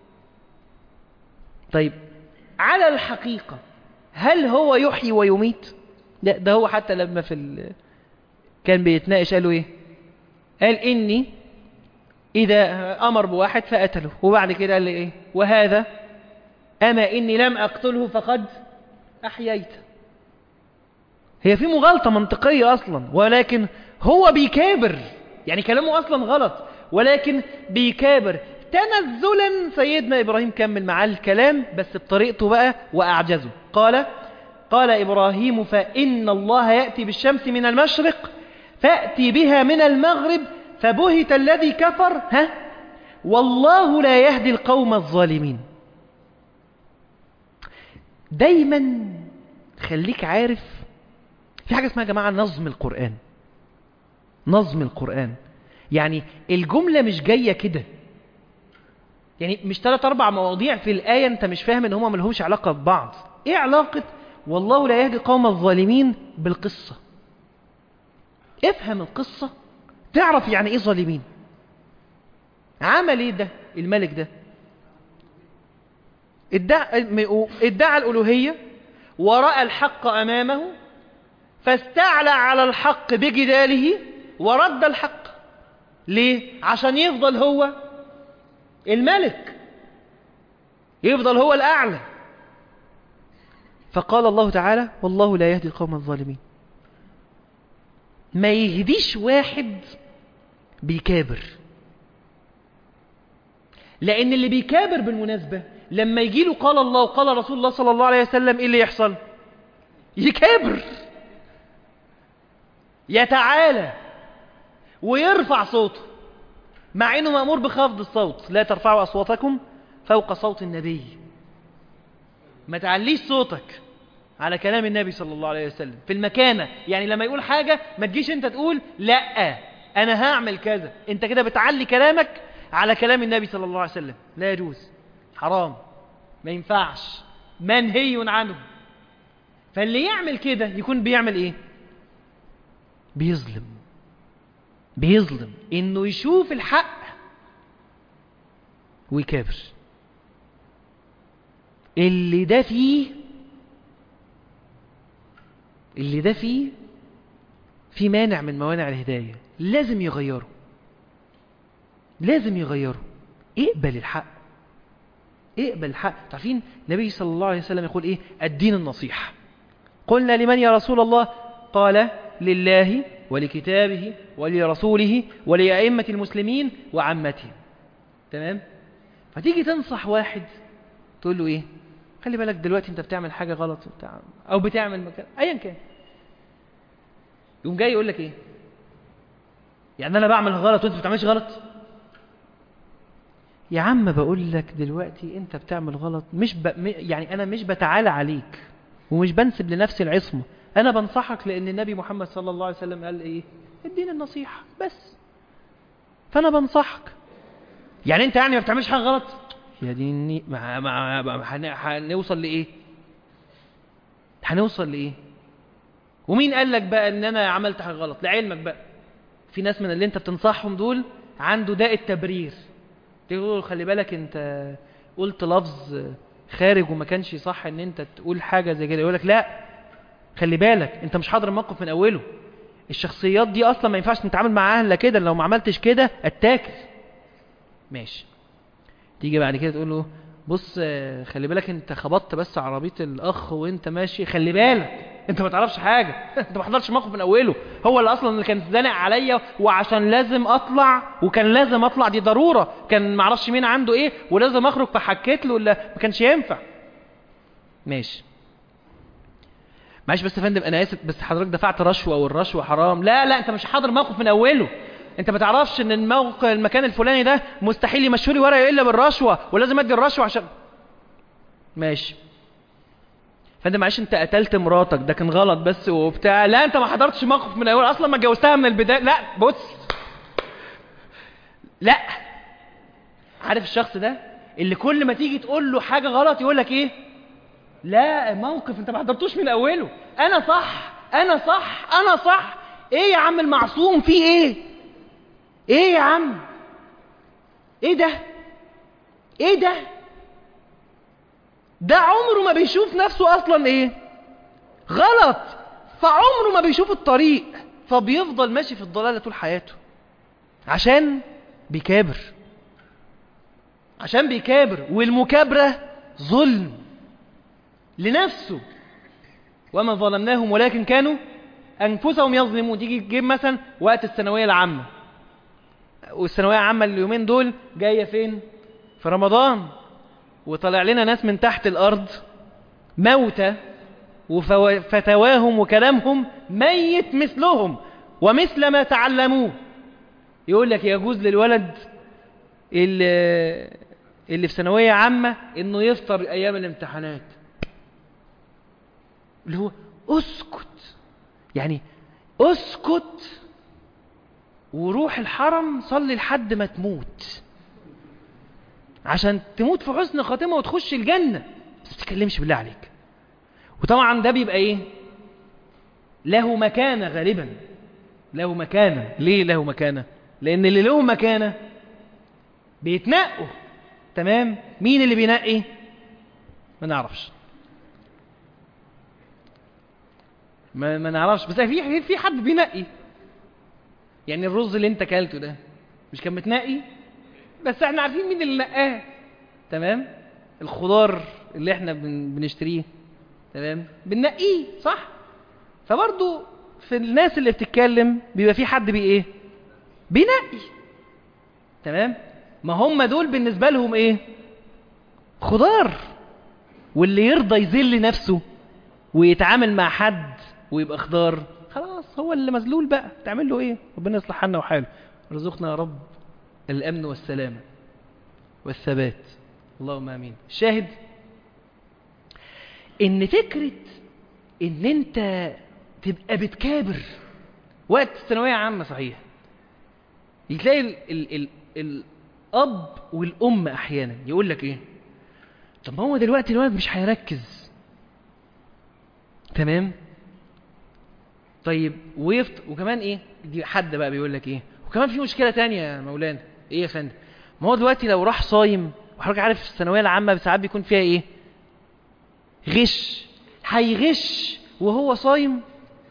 طيب على الحقيقة هل هو يحيي ويميت لا ده هو حتى لما في ال... كان بيتناقش قالوا ايه قال إني إذا أمر بواحد فقتله وبعد كده قال لي إيه وهذا أما إني لم أقتله فقد أحييت هي في مغالطة منطقية أصلا ولكن هو بيكابر يعني كلامه أصلا غلط ولكن بيكابر تنزلا سيدنا إبراهيم كمل معاه الكلام بس بطريقته بقى وأعجزه قال قال إبراهيم فإن الله يأتي بالشمس من المشرق فأتي بها من المغرب فبهت الذي كفر ها والله لا يهدي القوم الظالمين دايما خليك عارف في حاجة اسمها يا جماعة نظم القرآن نظم القرآن يعني الجملة مش جاية كده يعني مش ثلاث أربع مواضيع في الآية أنت مش فاهم إن هما ملهمش علاقة ببعض إيه علاقة والله لا يهدي قوم الظالمين بالقصة افهم القصة تعرف يعني ايه ظالمين عمل ايه ده الملك ده ادعى, ادعى الألوهية ورأى الحق أمامه فاستعلى على الحق بجداله ورد الحق ليه؟ عشان يفضل هو الملك يفضل هو الأعلى فقال الله تعالى والله لا يهدي القوم الظالمين ما يهديش واحد بيكابر لأن اللي بيكابر بالمناسبة لما يجي له قال الله وقال رسول الله صلى الله عليه وسلم إيه اللي يحصل يكابر يتعالى ويرفع صوته مع انه مأمور بخفض الصوت لا ترفعوا أصواتكم فوق صوت النبي ما تعليش صوتك على كلام النبي صلى الله عليه وسلم في المكانة يعني لما يقول حاجة ما تجيش انت تقول لا انا هعمل كذا انت كده بتعلي كلامك على كلام النبي صلى الله عليه وسلم لا يجوز حرام ما ينفعش منهي عنه فاللي يعمل كده يكون بيعمل ايه بيظلم بيظلم انه يشوف الحق ويكابر اللي ده فيه اللي ده فيه في مانع من موانع الهداية لازم يغيره لازم يغيره اقبل الحق اقبل الحق تعرفين النبي صلى الله عليه وسلم يقول ايه الدين النصيحة قلنا لمن يا رسول الله قال لله ولكتابه ولرسوله ولأئمة المسلمين وعامتهم تمام فتيجي تنصح واحد تقول له ايه خلي بالك دلوقتي انت بتعمل حاجة غلط وبتاع او بتعمل مكان ايا كان يقوم جاي يقول لك ايه يعني انا بعمل غلط وانت ما بتعملش غلط يا عم بقول لك دلوقتي انت بتعمل غلط مش ب... م- يعني انا مش بتعالى عليك ومش بنسب لنفسي العصمة انا بنصحك لان النبي محمد صلى الله عليه وسلم قال ايه الدين النصيحة بس فانا بنصحك يعني انت يعني ما بتعملش حاجة غلط يا ديني ما ما ما هن- هنوصل لايه هنوصل لايه ومين قال لك بقى ان انا عملت حاجة غلط لعلمك بقى في ناس من اللي انت بتنصحهم دول عنده داء التبرير تقول خلي بالك انت قلت لفظ خارج وما كانش صح ان انت تقول حاجة زي كده يقول لك لا خلي بالك انت مش حاضر الموقف من اوله الشخصيات دي اصلا ما ينفعش نتعامل معاها الا كده لو ما عملتش كده اتاكل ماشي تيجي بعد كده تقول له بص آه، خلي بالك انت خبطت بس عربية الاخ وانت ماشي خلي بالك انت ما تعرفش حاجة انت ما حضرتش الموقف من اوله هو اللي اصلا اللي كان زانق عليا وعشان لازم اطلع وكان لازم اطلع دي ضرورة كان ما اعرفش مين عنده ايه ولازم اخرج فحكيت له ولا ما كانش ينفع ماشي معلش بس يا فندم انا اسف بس حضرتك دفعت رشوه والرشوه حرام لا لا انت مش حاضر موقف من اوله انت ما تعرفش ان الموقف المكان الفلاني ده مستحيل يمشوا لي ورقه الا بالرشوه ولازم ادي الرشوه عشان ماشي فندم معلش انت قتلت مراتك ده كان غلط بس وبتاع لا انت ما حضرتش موقف من اول اصلا ما اتجوزتها من البدايه لا بص لا عارف الشخص ده اللي كل ما تيجي تقول له حاجه غلط يقول لك ايه لا موقف انت ما حضرتوش من اوله انا صح انا صح انا صح ايه يا عم المعصوم في ايه ايه يا عم ايه ده ايه ده ده عمره ما بيشوف نفسه اصلا ايه غلط فعمره ما بيشوف الطريق فبيفضل ماشي في الضلالة طول حياته عشان بيكابر عشان بيكابر والمكابرة ظلم لنفسه وما ظلمناهم ولكن كانوا أنفسهم يظلمون تيجي تجيب مثلا وقت الثانوية العامة والثانوية العامة اليومين دول جاية فين؟ في رمضان وطلع لنا ناس من تحت الأرض موتى وفتواهم وكلامهم ميت مثلهم ومثل ما تعلموه يقول لك يجوز للولد اللي, اللي في ثانوية عامة انه يفطر ايام الامتحانات اللي هو اسكت يعني اسكت وروح الحرم صلي لحد ما تموت عشان تموت في حسن خاتمة وتخش الجنة بس ما تتكلمش بالله عليك وطبعا ده بيبقى ايه له مكانة غالبا له مكانة ليه له مكانة لان اللي له مكانة بيتنقوا تمام مين اللي بينقي ما نعرفش ما, ما نعرفش بس في في حد بينقي يعني الرز اللي انت كلته ده مش كان متنقي بس احنا عارفين مين اللي نقاه تمام الخضار اللي احنا بن بنشتريه تمام بننقيه صح فبرضو في الناس اللي بتتكلم بيبقى في حد بي ايه بينقي تمام ما هم دول بالنسبة لهم ايه خضار واللي يرضى يذل نفسه ويتعامل مع حد ويبقى خضار خلاص هو اللي مذلول بقى تعمل له ايه ربنا يصلح حالنا وحاله رزقنا يا رب الامن والسلامة والثبات اللهم امين شاهد ان فكرة ان انت تبقى بتكابر وقت الثانوية عامة صحيح تلاقي ال ال ال الاب والام احيانا يقول لك ايه طب ما هو دلوقتي الولد مش هيركز تمام طيب ويفت وكمان ايه دي حد بقى بيقول لك ايه وكمان في مشكله تانية يا مولانا ايه يا فندم ما هو دلوقتي لو راح صايم وحضرتك عارف الثانويه العامه ساعات بيكون فيها ايه غش هيغش وهو صايم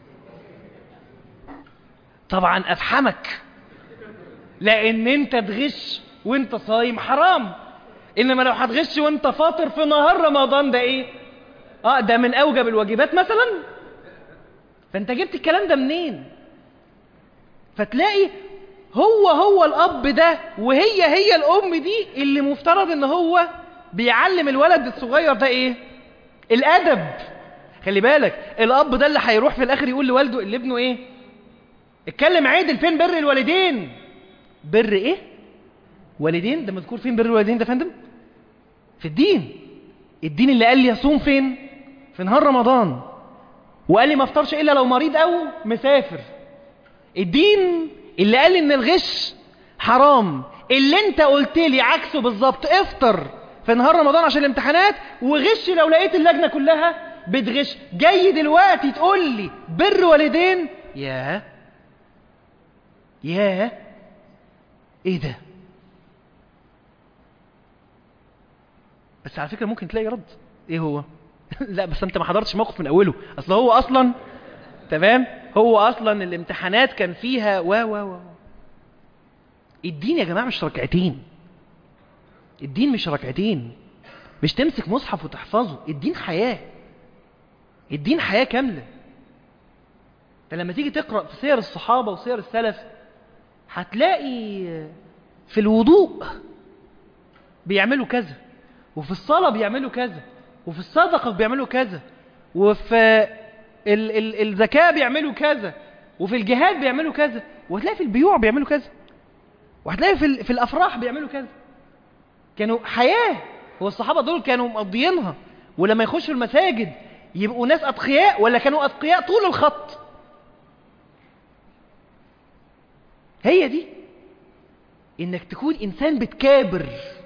طبعا افحمك لان انت تغش وانت صايم حرام انما لو هتغش وانت فاطر في نهار رمضان ده ايه اه ده من اوجب الواجبات مثلا فانت جبت الكلام ده منين فتلاقي هو هو الاب ده وهي هي الام دي اللي مفترض ان هو بيعلم الولد الصغير ده ايه الادب خلي بالك الاب ده اللي هيروح في الاخر يقول لوالده اللي ابنه ايه اتكلم عدل فين بر الوالدين بر ايه والدين ده مذكور فين بر الوالدين ده يا فندم في الدين الدين اللي قال لي يصوم فين في نهار رمضان وقال لي ما افطرش الا لو مريض او مسافر الدين اللي قال لي ان الغش حرام اللي انت قلت لي عكسه بالظبط افطر في نهار رمضان عشان الامتحانات وغش لو لقيت اللجنة كلها بتغش جاي دلوقتي تقول لي بر والدين يا يا ايه ده بس على فكرة ممكن تلاقي رد ايه هو لا بس انت ما حضرتش موقف من اوله اصل هو اصلا تمام هو اصلا الامتحانات كان فيها و و و الدين يا جماعة مش ركعتين الدين مش ركعتين مش تمسك مصحف وتحفظه الدين حياة الدين حياة كاملة فلما تيجي تقرأ في سير الصحابة وسير السلف هتلاقي في الوضوء بيعملوا كذا وفي الصلاة بيعملوا كذا وفي الصدقة بيعملوا كذا وفي ال ال الزكاة بيعملوا كذا وفي الجهاد بيعملوا كذا وهتلاقي في البيوع بيعملوا كذا وهتلاقي في, ال- في الأفراح بيعملوا كذا كانوا حياة هو الصحابة دول كانوا مقضيينها ولما يخشوا المساجد يبقوا ناس أتقياء ولا كانوا أتقياء طول الخط هي دي إنك تكون إنسان بتكابر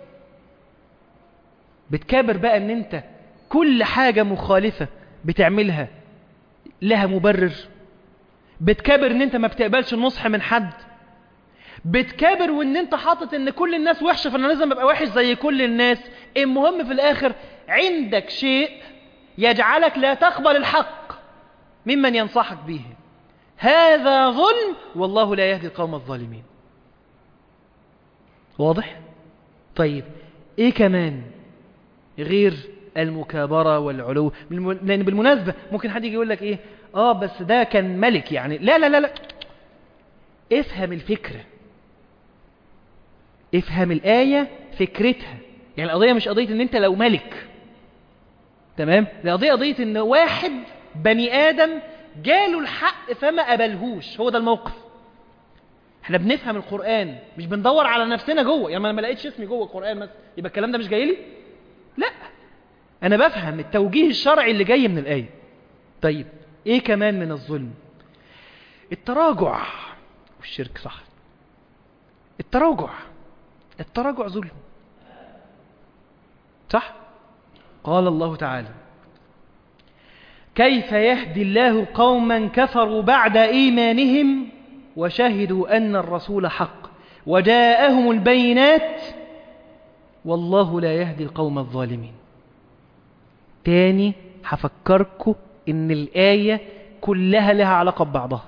بتكابر بقى إن أنت كل حاجة مخالفة بتعملها لها مبرر بتكابر إن أنت ما بتقبلش النصح من حد بتكابر وان انت حاطط ان كل الناس وحشة فانا لازم ابقى وحش زي كل الناس المهم في الاخر عندك شيء يجعلك لا تقبل الحق ممن ينصحك به هذا ظلم والله لا يهدي القوم الظالمين واضح طيب ايه كمان غير المكابرة والعلو بالم- لان بالمناسبة ممكن حد يجي يقول لك ايه اه بس ده كان ملك يعني لا لا لا لا افهم الفكرة افهم الآية فكرتها يعني القضية مش قضية ان انت لو ملك تمام القضية قضية ان واحد بني آدم جاله الحق فما قبلهوش هو ده الموقف احنا بنفهم القرآن مش بندور على نفسنا جوه يعني انا ما لقيتش اسمي جوه القرآن مثلا يبقى الكلام ده مش جاي لي لا انا بفهم التوجيه الشرعي اللي جاي من الآية طيب ايه كمان من الظلم التراجع والشرك صح التراجع التراجع ظلم صح قال الله تعالى كيف يهدي الله قوما كفروا بعد إيمانهم وشهدوا أن الرسول حق وجاءهم البينات والله لا يهدي القوم الظالمين تاني هفكركم إن الآية كلها لها علاقة ببعضها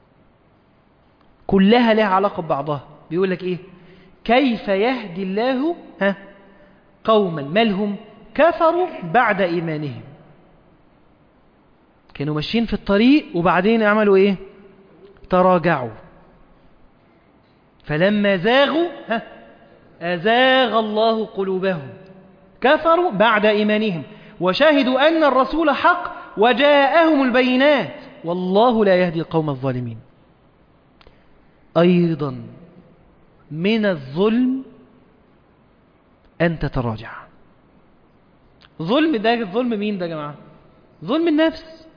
كلها لها علاقة ببعضها بيقول لك إيه كيف يهدي الله ها قوما مالهم كفروا بعد إيمانهم كانوا ماشيين في الطريق وبعدين عملوا إيه تراجعوا فلما زاغوا ها أزاغ الله قلوبهم كفروا بعد إيمانهم وشهدوا أن الرسول حق وجاءهم البينات والله لا يهدي القوم الظالمين أيضا من الظلم أن تتراجع ظلم ده ظلم مين ده يا جماعة ظلم النفس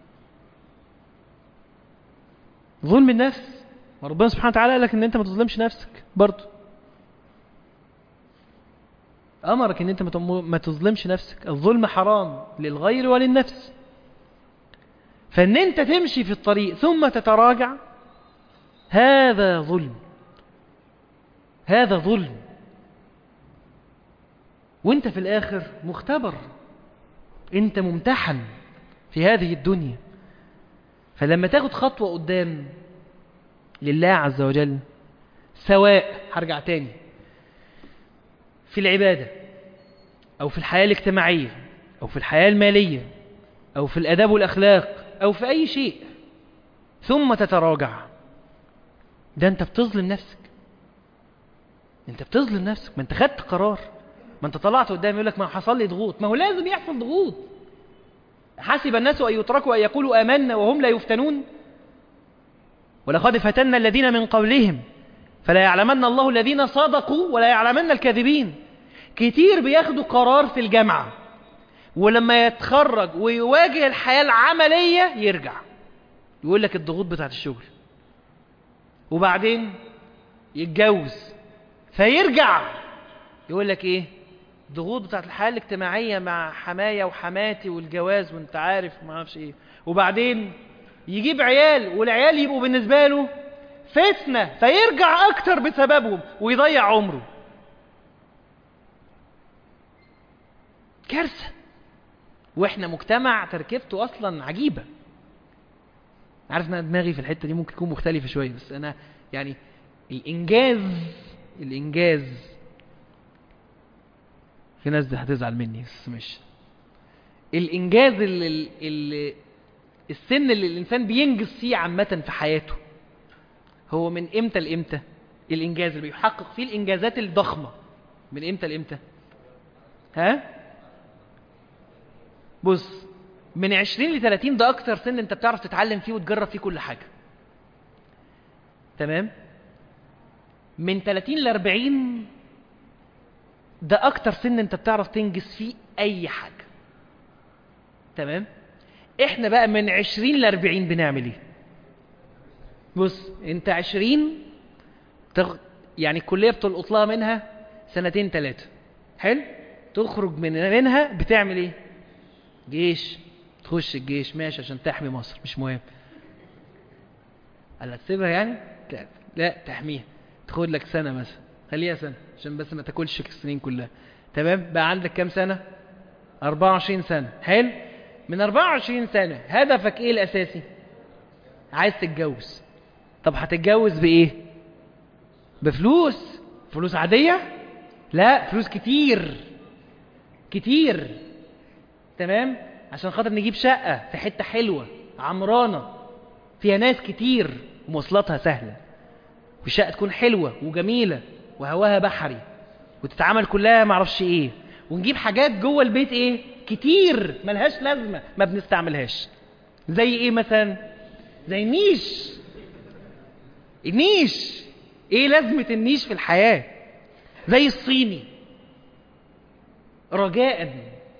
ظلم النفس وربنا سبحانه وتعالى قال لك ان انت ما تظلمش نفسك برضه امرك ان انت ما تم- ما تظلمش نفسك الظلم حرام للغير وللنفس فان انت تمشي في الطريق ثم تتراجع هذا ظلم هذا ظلم وانت في الاخر مختبر انت ممتحن في هذه الدنيا فلما تاخد خطوة قدام لله عز وجل سواء هرجع تاني في العبادة أو في الحياة الاجتماعية أو في الحياة المالية أو في الأداب والأخلاق أو في أي شيء ثم تتراجع ده أنت بتظلم نفسك أنت بتظلم نفسك ما أنت خدت قرار ما أنت طلعت قدام يقول لك ما حصل لي ضغوط ما هو لازم يحصل ضغوط حسب الناس أن يتركوا أن يقولوا آمنا وهم لا يفتنون ولقد فتنا الذين من قبلهم فلا يعلمن الله الذين صدقوا ولا يعلمن الكاذبين كتير بياخدوا قرار في الجامعة ولما يتخرج ويواجه الحياة العملية يرجع يقول لك الضغوط بتاعت الشغل وبعدين يتجوز فيرجع يقول لك ايه الضغوط بتاعت الحياة الاجتماعية مع حماية وحماتي والجواز وانت عارف ما اعرفش ايه وبعدين يجيب عيال والعيال يبقوا بالنسبة له فتنة فيرجع اكتر بسببهم ويضيع عمره كارثة واحنا مجتمع تركيبته اصلا عجيبة عارف ان أنا دماغي في الحتة دي ممكن تكون مختلفة شوية بس انا يعني الانجاز الانجاز في ناس دي هتزعل مني بس مش الانجاز اللي, اللي السن اللي الانسان بينجز فيه عامة في حياته هو من امتى لامتى الانجاز اللي بيحقق فيه الانجازات الضخمة من امتى لامتى ها بص من 20 ل 30 ده اكتر سن انت بتعرف تتعلم فيه وتجرب فيه كل حاجة تمام من 30 ل 40 ده اكتر سن انت بتعرف تنجز فيه اي حاجة تمام احنا بقى من 20 ل 40 بنعمل ايه بص انت 20 تغ... يعني الكلية بتلقط لها منها سنتين ثلاثة حلو تخرج من منها بتعمل ايه جيش تخش الجيش ماشي عشان تحمي مصر مش مهم قال تسيبها يعني لا, لا تحميها تاخد لك سنة مثلا خليها سنة عشان بس ما تاكلش السنين كلها تمام بقى عندك كام سنة 24 سنة حلو من 24 سنة هدفك ايه الاساسي عايز تتجوز طب هتتجوز بايه بفلوس فلوس عادية لا فلوس كتير كتير تمام عشان خاطر نجيب شقة في حتة حلوة عمرانة فيها ناس كتير ومواصلاتها سهلة والشقة تكون حلوة وجميلة وهواها بحري وتتعمل كلها معرفش ايه ونجيب حاجات جوه البيت ايه كتير ملهاش لازمة ما بنستعملهاش زي ايه مثلا زي النيش النيش ايه لازمة النيش في الحياة زي الصيني رجاء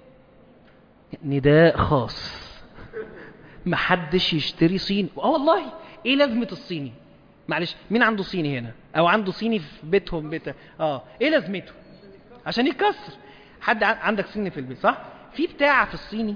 نداء خاص محدش يشتري صيني اه والله ايه لازمة الصيني معلش مين عنده صيني هنا او عنده صيني في بيتهم بيت اه ايه لازمته عشان يتكسر حد عندك صيني في البيت صح في بتاعة في الصيني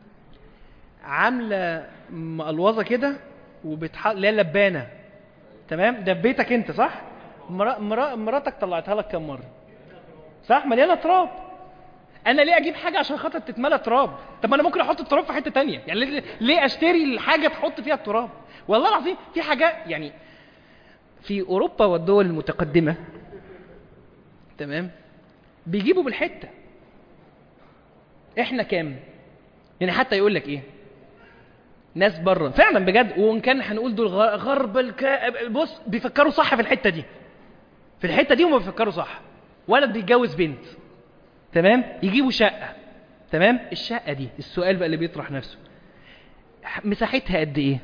عاملة مقلوظة كده وبتحط اللي هي اللبانة تمام ده في بيتك انت صح مرا... مرا... مراتك طلعتها لك كم مرة صح مليانة تراب انا ليه اجيب حاجة عشان خاطر تتملى تراب طب ما انا ممكن احط التراب في حتة تانية يعني ليه, ليه اشتري الحاجة تحط فيها التراب والله العظيم في حاجات يعني في اوروبا والدول المتقدمة تمام بيجيبوا بالحتة احنا كام يعني حتى يقول لك ايه ناس بره فعلا بجد وان كان هنقول دول غرب الك... بص بيفكروا صح في الحته دي في الحته دي هم بيفكروا صح ولد بيتجوز بنت تمام يجيبوا شقه تمام الشقه دي السؤال بقى اللي بيطرح نفسه مساحتها قد ايه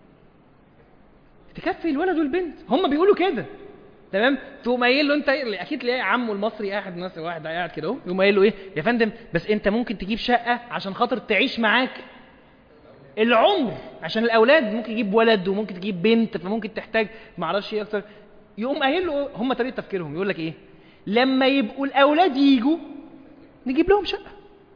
تكفي الولد والبنت هم بيقولوا كده تمام تقوم قايل له انت اكيد تلاقي عمه المصري قاعد مثلا واحد قاعد كده اهو يقوم قايل له ايه يا فندم بس انت ممكن تجيب شقه عشان خاطر تعيش معاك العمر عشان الاولاد ممكن يجيب ولد وممكن تجيب بنت فممكن تحتاج ما اعرفش ايه اكتر يقوم قايل له هم طريقه تفكيرهم يقول لك ايه لما يبقوا الاولاد يجوا نجيب لهم شقه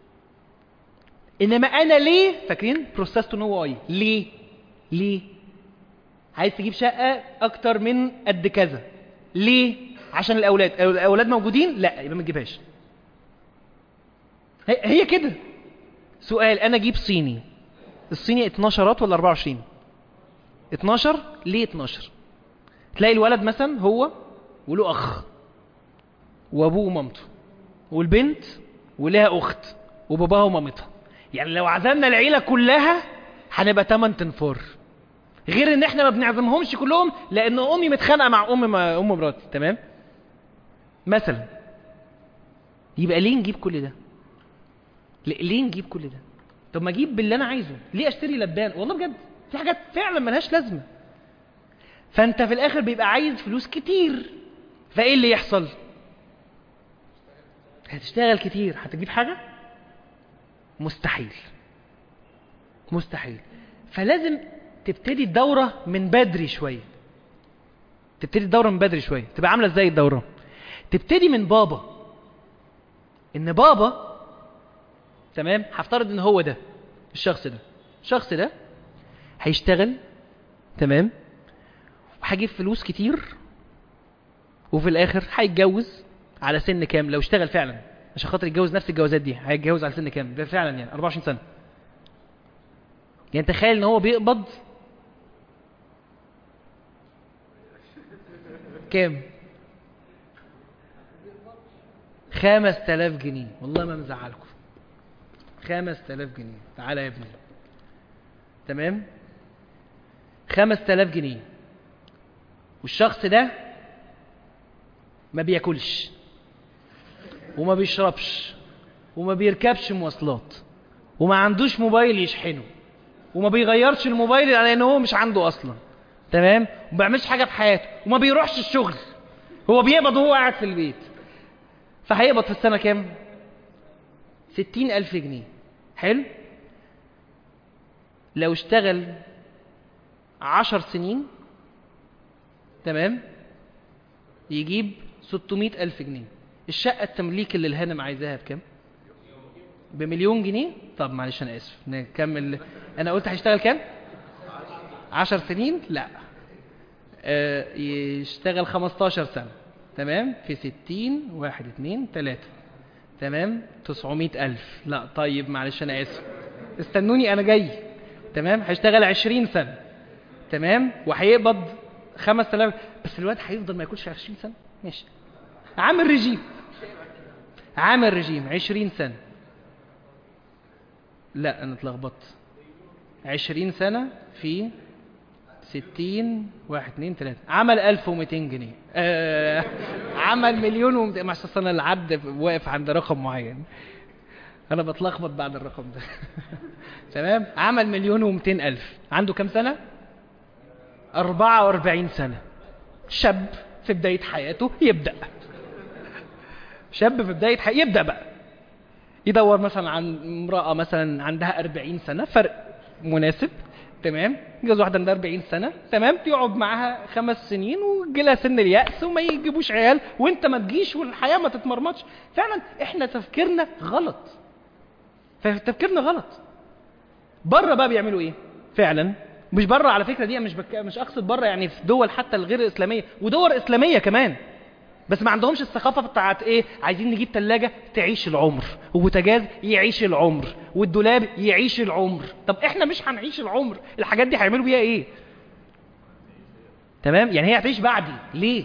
انما انا ليه فاكرين بروسيس تو نو واي ليه ليه عايز تجيب شقه اكتر من قد كذا ليه عشان الاولاد الاولاد موجودين لا يبقى ما تجيبهاش هي كده سؤال انا اجيب صيني الصيني 12 ولا 24 12 ليه 12 تلاقي الولد مثلا هو وله اخ وابوه ومامته والبنت ولها اخت وباباها ومامتها يعني لو عزمنا العيله كلها هنبقى 8 تنفار غير ان احنا ما بنعزمهمش كلهم لان امي متخانقه مع ام ما ام مراتي تمام مثلا يبقى ليه نجيب كل ده ليه نجيب كل ده طب ما اجيب باللي انا عايزه ليه اشتري لبان والله بجد في حاجات فعلا ملهاش لازمه فانت في الاخر بيبقى عايز فلوس كتير فايه اللي يحصل هتشتغل كتير هتجيب حاجة مستحيل مستحيل فلازم تبتدي الدورة من بدري شوية تبتدي الدورة من بدري شوية تبقى عاملة ازاي الدورة تبتدي من بابا ان بابا تمام هفترض ان هو ده الشخص ده الشخص ده هيشتغل تمام وهيجيب فلوس كتير وفي الاخر هيتجوز على سن كام لو اشتغل فعلا عشان خاطر يتجوز نفس الجوازات دي هيتجوز على سن كام ده فعلا يعني 24 سنه يعني تخيل ان هو بيقبض كام خمس تلاف جنيه والله ما مزعلكم خمس تلاف جنيه تعالى يا ابني تمام خمس تلاف جنيه والشخص ده ما بياكلش وما بيشربش وما بيركبش مواصلات وما عندوش موبايل يشحنه وما بيغيرش الموبايل على ان هو مش عنده اصلا تمام وما بيعملش حاجه في حياته وما بيروحش الشغل هو بيقبض وهو قاعد في البيت فهيقبض في السنه كام ستين الف جنيه حلو لو اشتغل عشر سنين تمام يجيب 600 ألف جنيه الشقة التمليك اللي الهانم عايزاها بكام بمليون جنيه طب معلش أنا آسف نكمل أنا قلت هيشتغل كام عشر سنين لا آه يشتغل 15 سنة تمام في 60 واحد اتنين تلاتة تمام 900 ألف لا طيب معلش أنا آسف استنوني أنا جاي تمام هيشتغل 20 سنة تمام وهيقبض 5000 بس الواد هيفضل ما ياكلش 20 سنة ماشي عامل رجيم عامل رجيم 20 سنة لا انا اتلخبطت 20 سنة في 60 واحد اتنين تلاتة عمل 1200 جنيه آه عمل مليون ومت... مع أصل انا العد واقف عند رقم معين انا بتلخبط بعد الرقم ده تمام عمل مليون ومتين الف عنده كام سنة 44 سنة شاب في بداية حياته يبدأ شاب في بداية حياته يبدأ بقى يدور مثلا عن امرأة مثلا عندها 40 سنة فرق مناسب تمام يتجوز واحدة عندها 40 سنة تمام يقعد معاها خمس سنين ويجي لها سن اليأس وما يجيبوش عيال وانت ما تجيش والحياة ما تتمرمطش فعلا احنا تفكيرنا غلط فتفكيرنا غلط بره بقى بيعملوا ايه فعلا مش بره على فكره دي مش بك... مش اقصد بره يعني في دول حتى الغير اسلاميه ودول اسلاميه كمان بس ما عندهمش الثقافه بتاعت ايه عايزين نجيب ثلاجه تعيش العمر وبوتاجاز يعيش العمر والدولاب يعيش العمر طب احنا مش هنعيش العمر الحاجات دي هيعملوا بيها ايه تمام يعني هي هتعيش بعدي ليه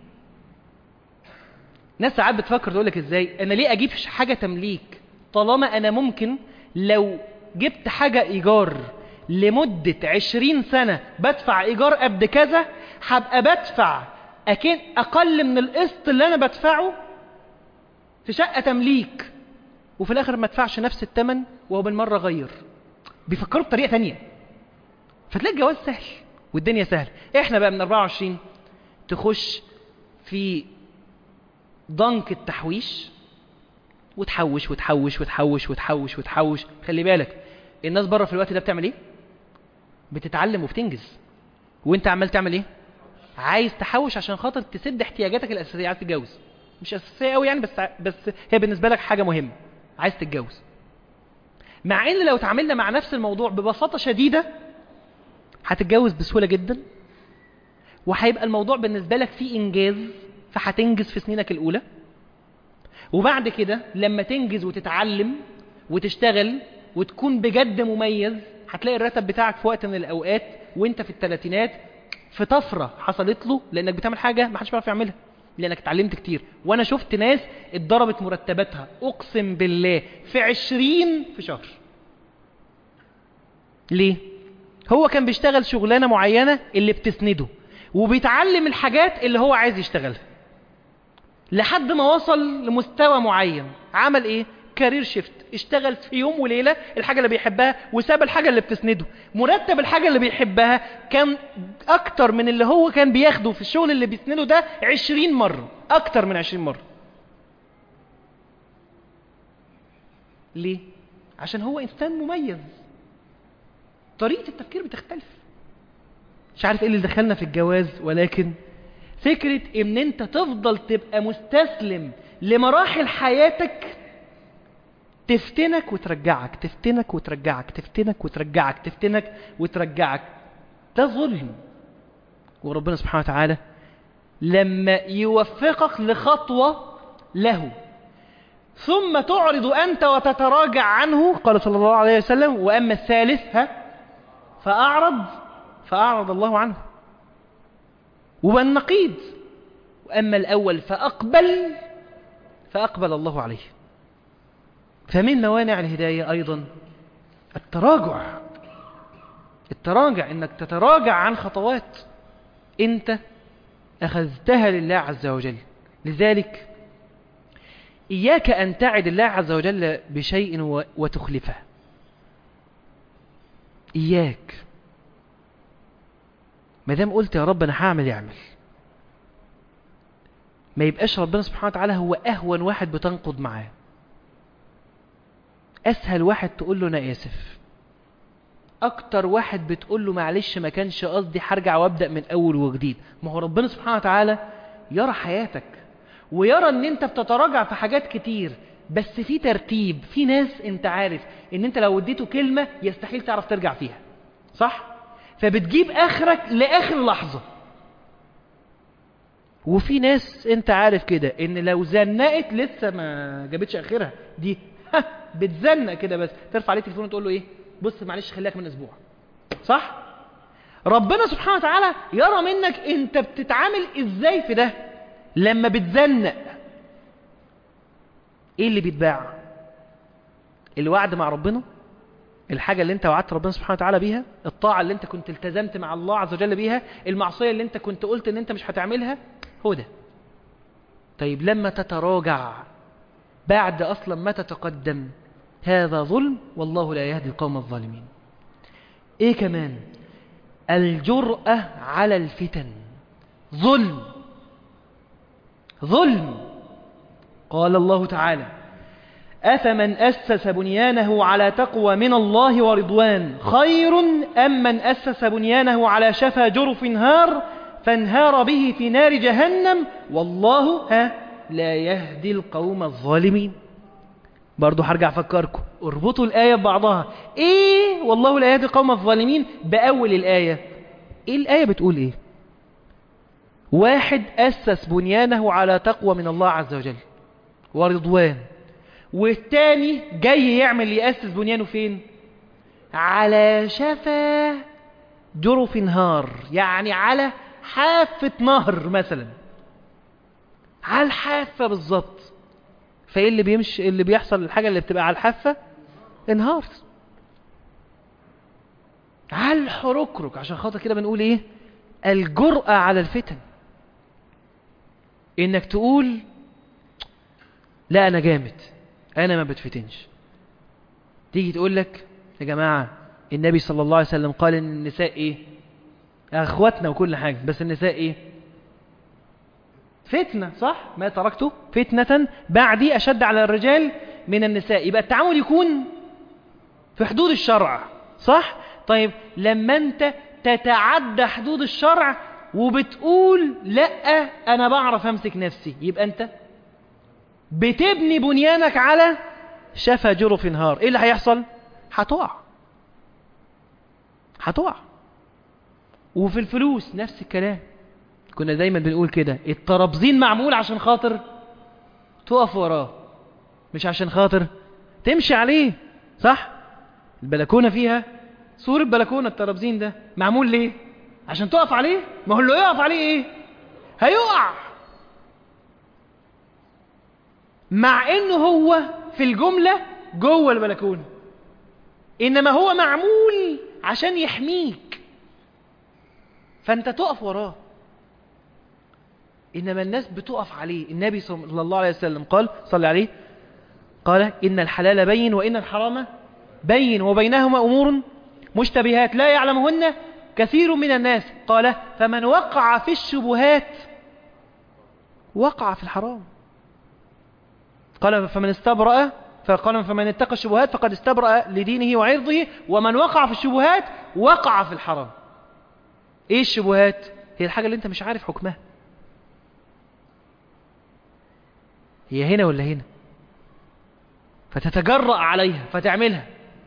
ناس ساعات بتفكر تقول لك ازاي انا ليه اجيب حاجه تمليك طالما انا ممكن لو جبت حاجه ايجار لمدة عشرين سنة بدفع إيجار قد كذا هبقى بدفع أكن أقل من القسط اللي أنا بدفعه في شقة تمليك وفي الآخر ما ادفعش نفس الثمن وهو بالمرة غير بيفكروا بطريقة تانية فتلاقي الجواز سهل والدنيا سهل احنا بقى من 24 تخش في ضنك التحويش وتحوش وتحوش وتحوش وتحوش وتحوش خلي بالك الناس بره في الوقت ده بتعمل ايه بتتعلم وبتنجز وانت عمال تعمل ايه عايز تحوش عشان خاطر تسد احتياجاتك الاساسيه عايز تتجوز مش اساسيه قوي يعني بس بس هي بالنسبه لك حاجه مهمه عايز تتجوز مع ان لو تعاملنا مع نفس الموضوع ببساطه شديده هتتجوز بسهوله جدا وهيبقى الموضوع بالنسبه لك فيه انجاز فهتنجز في سنينك الاولى وبعد كده لما تنجز وتتعلم وتشتغل وتكون بجد مميز هتلاقي الراتب بتاعك في وقت من الاوقات وانت في الثلاثينات في طفره حصلت له لانك بتعمل حاجه ما حدش بيعرف يعملها لانك اتعلمت كتير وانا شفت ناس اتضربت مرتباتها اقسم بالله في عشرين في شهر ليه هو كان بيشتغل شغلانه معينه اللي بتسنده وبيتعلم الحاجات اللي هو عايز يشتغلها لحد ما وصل لمستوى معين عمل ايه كارير شيفت اشتغل في يوم وليلة الحاجة اللي بيحبها وساب الحاجة اللي بتسنده مرتب الحاجة اللي بيحبها كان أكتر من اللي هو كان بياخده في الشغل اللي بيسنده ده عشرين مرة أكتر من عشرين مرة ليه؟ عشان هو إنسان مميز طريقة التفكير بتختلف مش عارف ايه اللي دخلنا في الجواز ولكن فكرة ان انت تفضل تبقى مستسلم لمراحل حياتك تفتنك وترجعك تفتنك وترجعك تفتنك وترجعك تفتنك وترجعك ده ظلم وربنا سبحانه وتعالى لما يوفقك لخطوة له ثم تعرض أنت وتتراجع عنه قال صلى الله عليه وسلم وأما الثالث ها فأعرض فأعرض الله عنه والنقيض وأما الأول فأقبل فأقبل الله عليه فمن موانع الهداية أيضا التراجع التراجع إنك تتراجع عن خطوات أنت أخذتها لله عز وجل لذلك إياك أن تعد الله عز وجل بشيء وتخلفه إياك ما دام قلت يا رب أنا هعمل يعمل ما يبقاش ربنا سبحانه وتعالى هو أهون واحد بتنقض معاه أسهل واحد تقول له أنا آسف أكتر واحد بتقول له معلش ما كانش قصدي هرجع وأبدأ من أول وجديد ما هو ربنا سبحانه وتعالى يرى حياتك ويرى ان انت بتتراجع في حاجات كتير بس في ترتيب في ناس انت عارف ان انت لو اديته كلمة يستحيل تعرف ترجع فيها صح فبتجيب اخرك لاخر لحظة وفي ناس انت عارف كده ان لو زنقت لسه ما جابتش اخرها دي ها بتزنق كده بس ترفع عليه تليفون وتقول له ايه بص معلش خليك من اسبوع صح ربنا سبحانه وتعالى يرى منك انت بتتعامل ازاي في ده لما بتزنق ايه اللي بيتباع الوعد مع ربنا الحاجة اللي انت وعدت ربنا سبحانه وتعالى بيها الطاعة اللي انت كنت التزمت مع الله عز وجل بيها المعصية اللي انت كنت قلت ان انت مش هتعملها هو ده طيب لما تتراجع بعد اصلا ما تتقدم هذا ظلم والله لا يهدي القوم الظالمين ايه كمان الجرأة على الفتن ظلم ظلم قال الله تعالى أفمن أسس بنيانه على تقوى من الله ورضوان خير أم من أسس بنيانه على شفا جرف هار فانهار به في نار جهنم والله ها لا يهدي القوم الظالمين برضو هرجع أفكركم اربطوا الآية ببعضها إيه والله لا يهدي القوم الظالمين بأول الآية إيه الآية بتقول إيه واحد أسس بنيانه على تقوى من الله عز وجل ورضوان والتاني جاي يعمل يأسس بنيانه فين على شفا جرف نهار يعني على حافة نهر مثلا على الحافة بالظبط فايه اللي بيمشي اللي بيحصل الحاجة اللي بتبقى على الحافة انهار على الحركرك عشان خاطر كده بنقول ايه الجرأة على الفتن انك تقول لا انا جامد انا ما بتفتنش تيجي تقول لك يا جماعة النبي صلى الله عليه وسلم قال ان النساء ايه اخواتنا وكل حاجة بس النساء ايه فتنة صح ما تركته فتنة بعدي اشد على الرجال من النساء يبقى التعامل يكون في حدود الشرع صح طيب لما انت تتعدى حدود الشرع وبتقول لا انا بعرف امسك نفسي يبقى انت بتبني بنيانك على شفا جرف نهار ايه اللي هيحصل هتقع هتقع وفي الفلوس نفس الكلام كنا دايما بنقول كده الترابزين معمول عشان خاطر تقف وراه مش عشان خاطر تمشي عليه صح البلكونه فيها سور البلكونه الترابزين ده معمول ليه عشان تقف عليه ما هو اللي يقف عليه ايه هيقع مع انه هو في الجملة جوه البلكونة انما هو معمول عشان يحميك فانت تقف وراه انما الناس بتقف عليه النبي صلى الله عليه وسلم قال صلى عليه قال إن الحلال بين وإن الحرام بين وبينهما أمور مشتبهات لا يعلمهن كثير من الناس قال فمن وقع في الشبهات وقع في الحرام قال فمن استبرأ فقال فمن اتقى الشبهات فقد استبرأ لدينه وعرضه ومن وقع في الشبهات وقع في الحرام ايه الشبهات هي الحاجة اللي انت مش عارف حكمها هي هنا ولا هنا فتتجرأ عليها فتعملها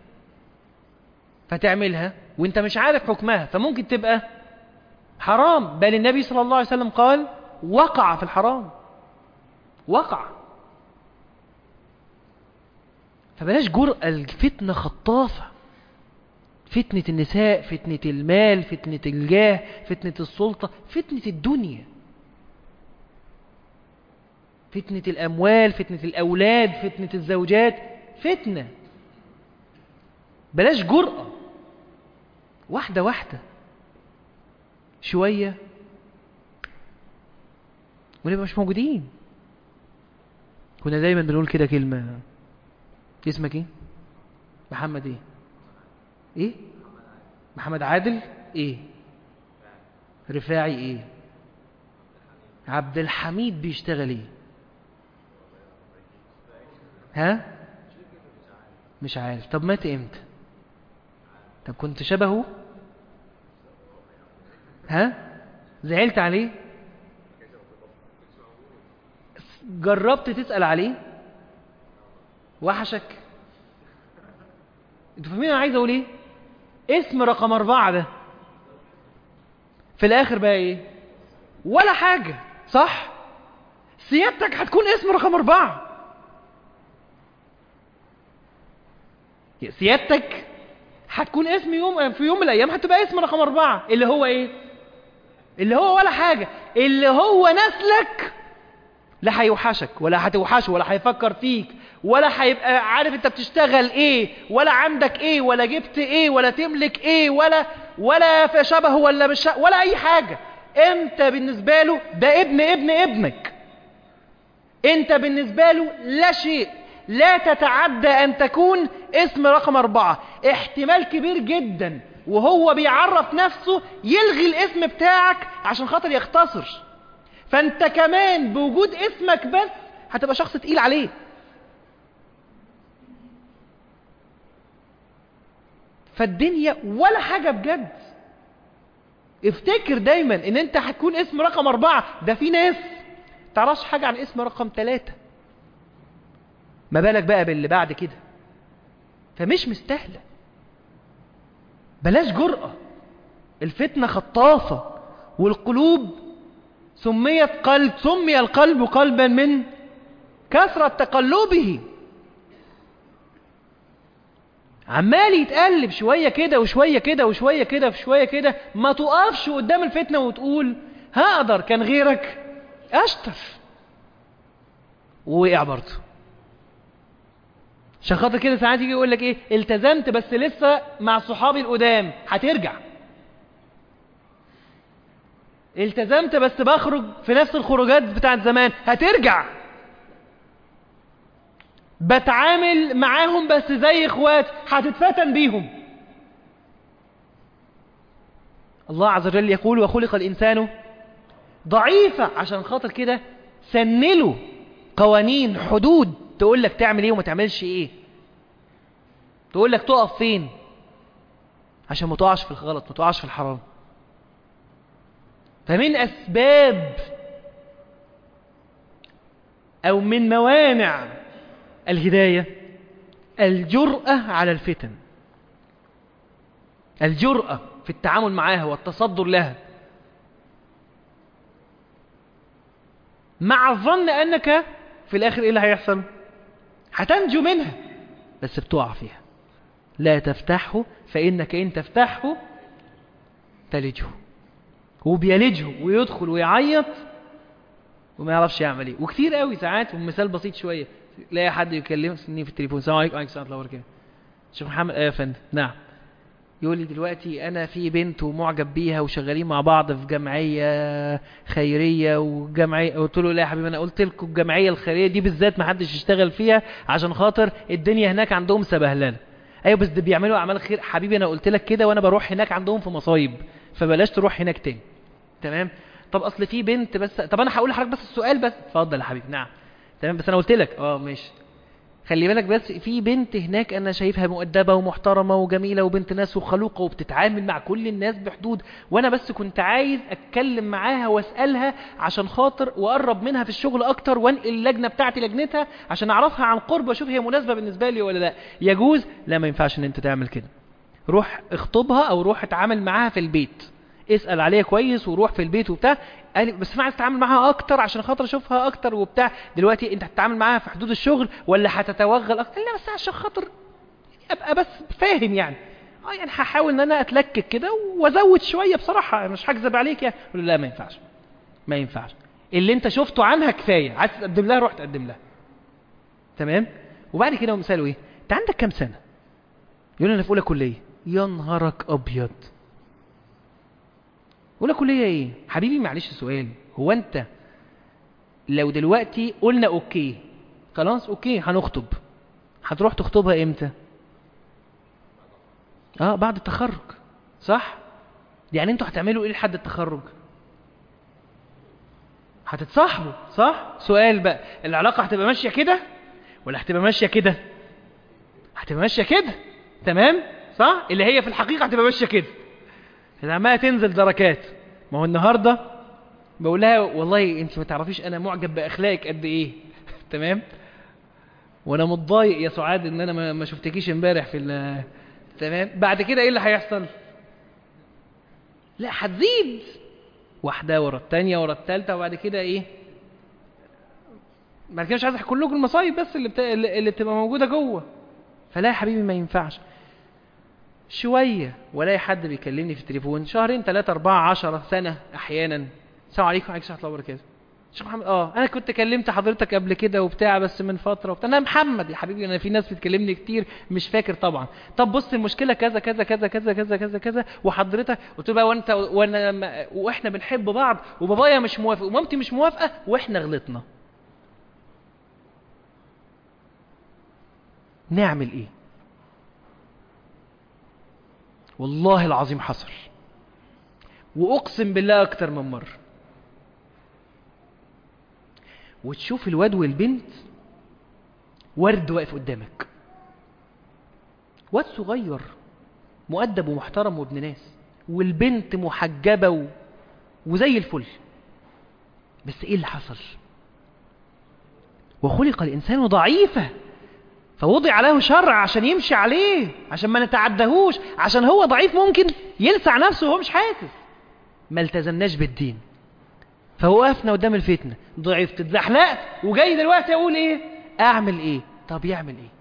فتعملها وانت مش عارف حكمها فممكن تبقى حرام بل النبي صلى الله عليه وسلم قال وقع في الحرام وقع فبلاش جرأة الفتنة خطافة فتنة النساء فتنة المال فتنة الجاه فتنة السلطة فتنة الدنيا فتنة الأموال فتنة الأولاد فتنة الزوجات فتنة بلاش جرأة واحدة واحدة شوية ونبقى مش موجودين كنا دايما بنقول كده كلمة اسمك ايه محمد ايه ايه محمد عادل ايه رفاعي ايه عبد الحميد بيشتغل ايه ها مش عارف طب مات امتى طب كنت شبهه ها زعلت عليه جربت تسأل عليه وحشك انتوا فاهمين انا عايز اقول ايه اسم رقم اربعة ده في الاخر بقى ايه ولا حاجة صح سيادتك هتكون اسم رقم اربعة سيادتك هتكون اسم يوم في يوم من الايام هتبقى اسم رقم اربعة اللي هو ايه اللي هو ولا حاجة اللي هو نسلك لا هيوحشك ولا هتوحشه ولا هيفكر فيك ولا هيبقى عارف انت بتشتغل ايه ولا عندك ايه ولا جبت ايه ولا تملك ايه ولا ولا في شبهه ولا مش ولا اي حاجة انت بالنسبة له ده ابن ابن ابنك انت بالنسبة له لا شيء لا تتعدى ان تكون اسم رقم اربعة احتمال كبير جدا وهو بيعرف نفسه يلغي الاسم بتاعك عشان خاطر يختصر فانت كمان بوجود اسمك بس هتبقى شخص تقيل عليه فالدنيا ولا حاجة بجد افتكر دايما ان انت هتكون اسم رقم اربعة ده في ناس تعرفش حاجة عن اسم رقم ثلاثة ما بالك بقى باللي بعد كده فمش مستاهلة بلاش جرأة الفتنة خطافة والقلوب سميت قلب سمي القلب قلبا من كثرة تقلبه عمال يتقلب شوية كده وشوية كده وشوية كده وشوية كده ما تقفش قدام الفتنة وتقول هقدر كان غيرك اشطر ووقع برضه عشان خاطر كده ساعات يجي يقول لك ايه التزمت بس لسه مع صحابي القدام هترجع التزمت بس بخرج في نفس الخروجات بتاعت زمان هترجع بتعامل معاهم بس زي اخوات هتتفتن بيهم الله عز وجل يقول وخلق الإنسان ضعيفة عشان خاطر كده سنله قوانين حدود تقول لك تعمل ايه وما تعملش ايه تقول لك تقف فين عشان ما تقعش في الغلط ما تقعش في الحرام فمن أسباب أو من موانع الهداية الجرأة على الفتن الجرأة في التعامل معها والتصدر لها مع الظن أنك في الآخر إيه اللي هيحصل هتنجو منها بس بتقع فيها لا تفتحه فإنك إن تفتحه تلجه وبيلجه ويدخل ويعيط وما يعرفش يعمل ايه وكتير قوي ساعات ومثال بسيط شويه تلاقي حد يكلمني في التليفون السلام عليكم وعليكم السلام ورحمه الله وبركاته شيخ محمد ايه يا فندم نعم يقول لي دلوقتي انا في بنت ومعجب بيها وشغالين مع بعض في جمعيه خيريه وجمعيه قلت له لا يا حبيبي انا قلت لكم الجمعيه الخيريه دي بالذات ما حدش يشتغل فيها عشان خاطر الدنيا هناك عندهم سبهلله ايوه بس ده بيعملوا اعمال خير حبيبي انا قلت لك كده وانا بروح هناك عندهم في مصايب فبلاش تروح هناك تاني تمام طب اصل في بنت بس طب انا هقول لحضرتك بس السؤال بس اتفضل يا حبيبي نعم تمام بس انا قلت لك اه ماشي خلي بالك بس في بنت هناك انا شايفها مؤدبة ومحترمة وجميلة وبنت ناس وخلوقة وبتتعامل مع كل الناس بحدود وانا بس كنت عايز اتكلم معاها واسألها عشان خاطر واقرب منها في الشغل اكتر وانقل اللجنة بتاعتي لجنتها عشان اعرفها عن قرب واشوف هي مناسبة بالنسبة لي ولا لا يجوز لا ما ينفعش ان انت تعمل كده روح اخطبها او روح اتعامل معاها في البيت اسأل عليها كويس وروح في البيت وبتاع قال لي بس انا عايز اتعامل معاها اكتر عشان خاطر اشوفها اكتر وبتاع دلوقتي انت هتتعامل معاها في حدود الشغل ولا هتتوغل اكتر لا بس عشان خاطر ابقى بس فاهم يعني اه يعني هحاول ان انا اتلكك كده وازود شويه بصراحه مش هكذب عليك يعني قال لا ما ينفعش ما ينفعش اللي انت شفته عنها كفايه عايز تقدم لها روح تقدم لها تمام وبعد كده مثاله ايه انت عندك كام سنه يقول انا في اولى كليه يا نهارك ابيض اولى كليه ايه حبيبي معلش سؤال هو انت لو دلوقتي قلنا اوكي خلاص اوكي هنخطب هتروح تخطبها امتى اه بعد التخرج صح يعني انتوا هتعملوا ايه لحد التخرج هتتصاحبوا صح سؤال بقى العلاقه هتبقى ماشيه كده ولا هتبقى ماشيه كده هتبقى ماشيه كده تمام صح اللي هي في الحقيقه هتبقى ماشيه كده عماله تنزل دركات ما هو النهارده بقول لها والله انت ما تعرفيش انا معجب باخلاقك قد ايه تمام وانا متضايق يا سعاد ان انا ما- ما شفتكيش امبارح في ال- تمام بعد كده ايه اللي هيحصل لا هتزيد واحده ورا الثانيه ورا الثالثه وبعد كده ايه بعد كده مش عايز احكي لكم المصايب بس اللي, بتا... اللي بتبقى موجوده جوه فلا يا حبيبي ما ينفعش شوية ولاقي حد بيكلمني في التليفون شهرين ثلاثة أربعة عشرة سنة أحيانا السلام عليكم وعليكم السلام ورحمة الله وبركاته شيخ محمد اه انا كنت كلمت حضرتك قبل كده وبتاع بس من فتره وبتاع انا محمد يا حبيبي انا في ناس بتكلمني كتير مش فاكر طبعا طب بص المشكله كذا كذا كذا كذا كذا كذا كذا وحضرتك قلت له بقى وانت وانا ما- واحنا بنحب بعض وبابايا مش موافق ومامتي مش موافقه واحنا غلطنا نعمل ايه والله العظيم حصل واقسم بالله اكتر من مره وتشوف الواد والبنت ورد واقف قدامك واد صغير مؤدب ومحترم وابن ناس والبنت محجبة و... وزي الفل بس ايه اللي حصل وخلق الانسان ضعيفا فوضع له شرع عشان يمشي عليه عشان ما نتعدهوش عشان هو ضعيف ممكن يلسع نفسه وهو مش حاسس ما التزمناش بالدين فوقفنا قدام الفتنة ضعفت اتزحلقت وجاي دلوقتي اقول ايه اعمل ايه طب يعمل ايه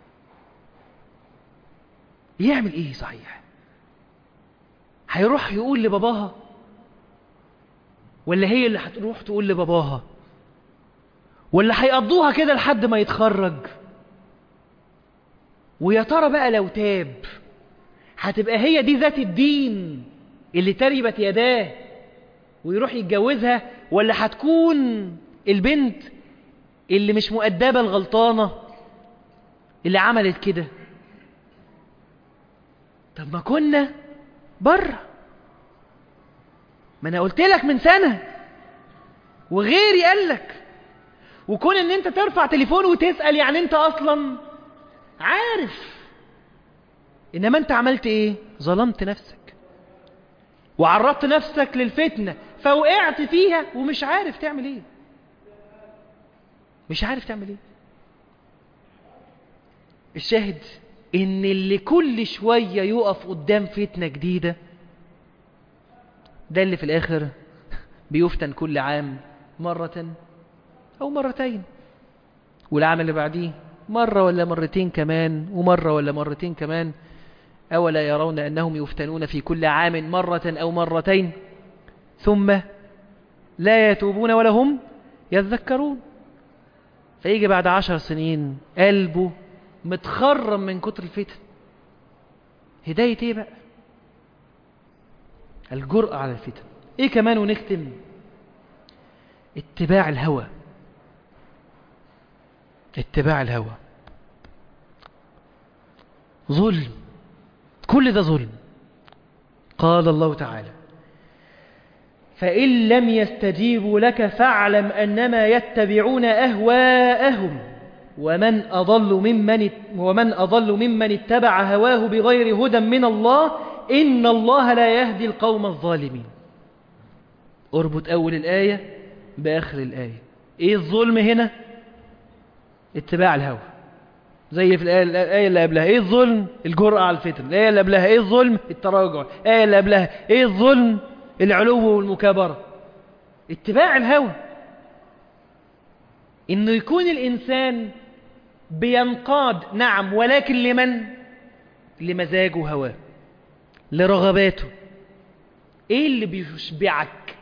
يعمل ايه صحيح هيروح يقول لباباها ولا هي اللي هتروح تقول لباباها ولا هيقضوها كده لحد ما يتخرج ويا ترى بقى لو تاب هتبقى هي دي ذات الدين اللي تربت يداه ويروح يتجوزها ولا هتكون البنت اللي مش مؤدبة الغلطانة اللي عملت كده طب ما كنا بره ما انا قلت لك من سنة وغيري قال لك وكون ان انت ترفع تليفون وتسأل يعني انت اصلا عارف انما انت عملت ايه ظلمت نفسك وعرضت نفسك للفتنة فوقعت فيها ومش عارف تعمل ايه مش عارف تعمل ايه الشاهد ان اللي كل شوية يقف قدام فتنة جديدة ده اللي في الاخر بيفتن كل عام مرة او مرتين والعام اللي بعديه مرة ولا مرتين كمان ومرة ولا مرتين كمان أولا يرون أنهم يفتنون في كل عام مرة أو مرتين ثم لا يتوبون ولا هم يذكرون فيجي بعد عشر سنين قلبه متخرم من كتر الفتن هداية ايه بقى الجرأة على الفتن ايه كمان ونختم اتباع الهوى اتباع الهوى ظلم كل ده ظلم قال الله تعالى فإن لم يستجيبوا لك فاعلم أنما يتبعون أهواءهم ومن أضل ممن ومن أضل ممن اتبع هواه بغير هدى من الله إن الله لا يهدي القوم الظالمين اربط أول الآية بآخر الآية إيه الظلم هنا اتباع الهوى زي في الآية, الآية اللي قبلها إيه الظلم الجرأة على الفتن الآية اللي قبلها إيه الظلم التراجع الآية اللي قبلها إيه الظلم العلو والمكابرة اتباع الهوى إنه يكون الإنسان بينقاد نعم ولكن لمن لمزاجه هواه لرغباته ايه اللي بيشبعك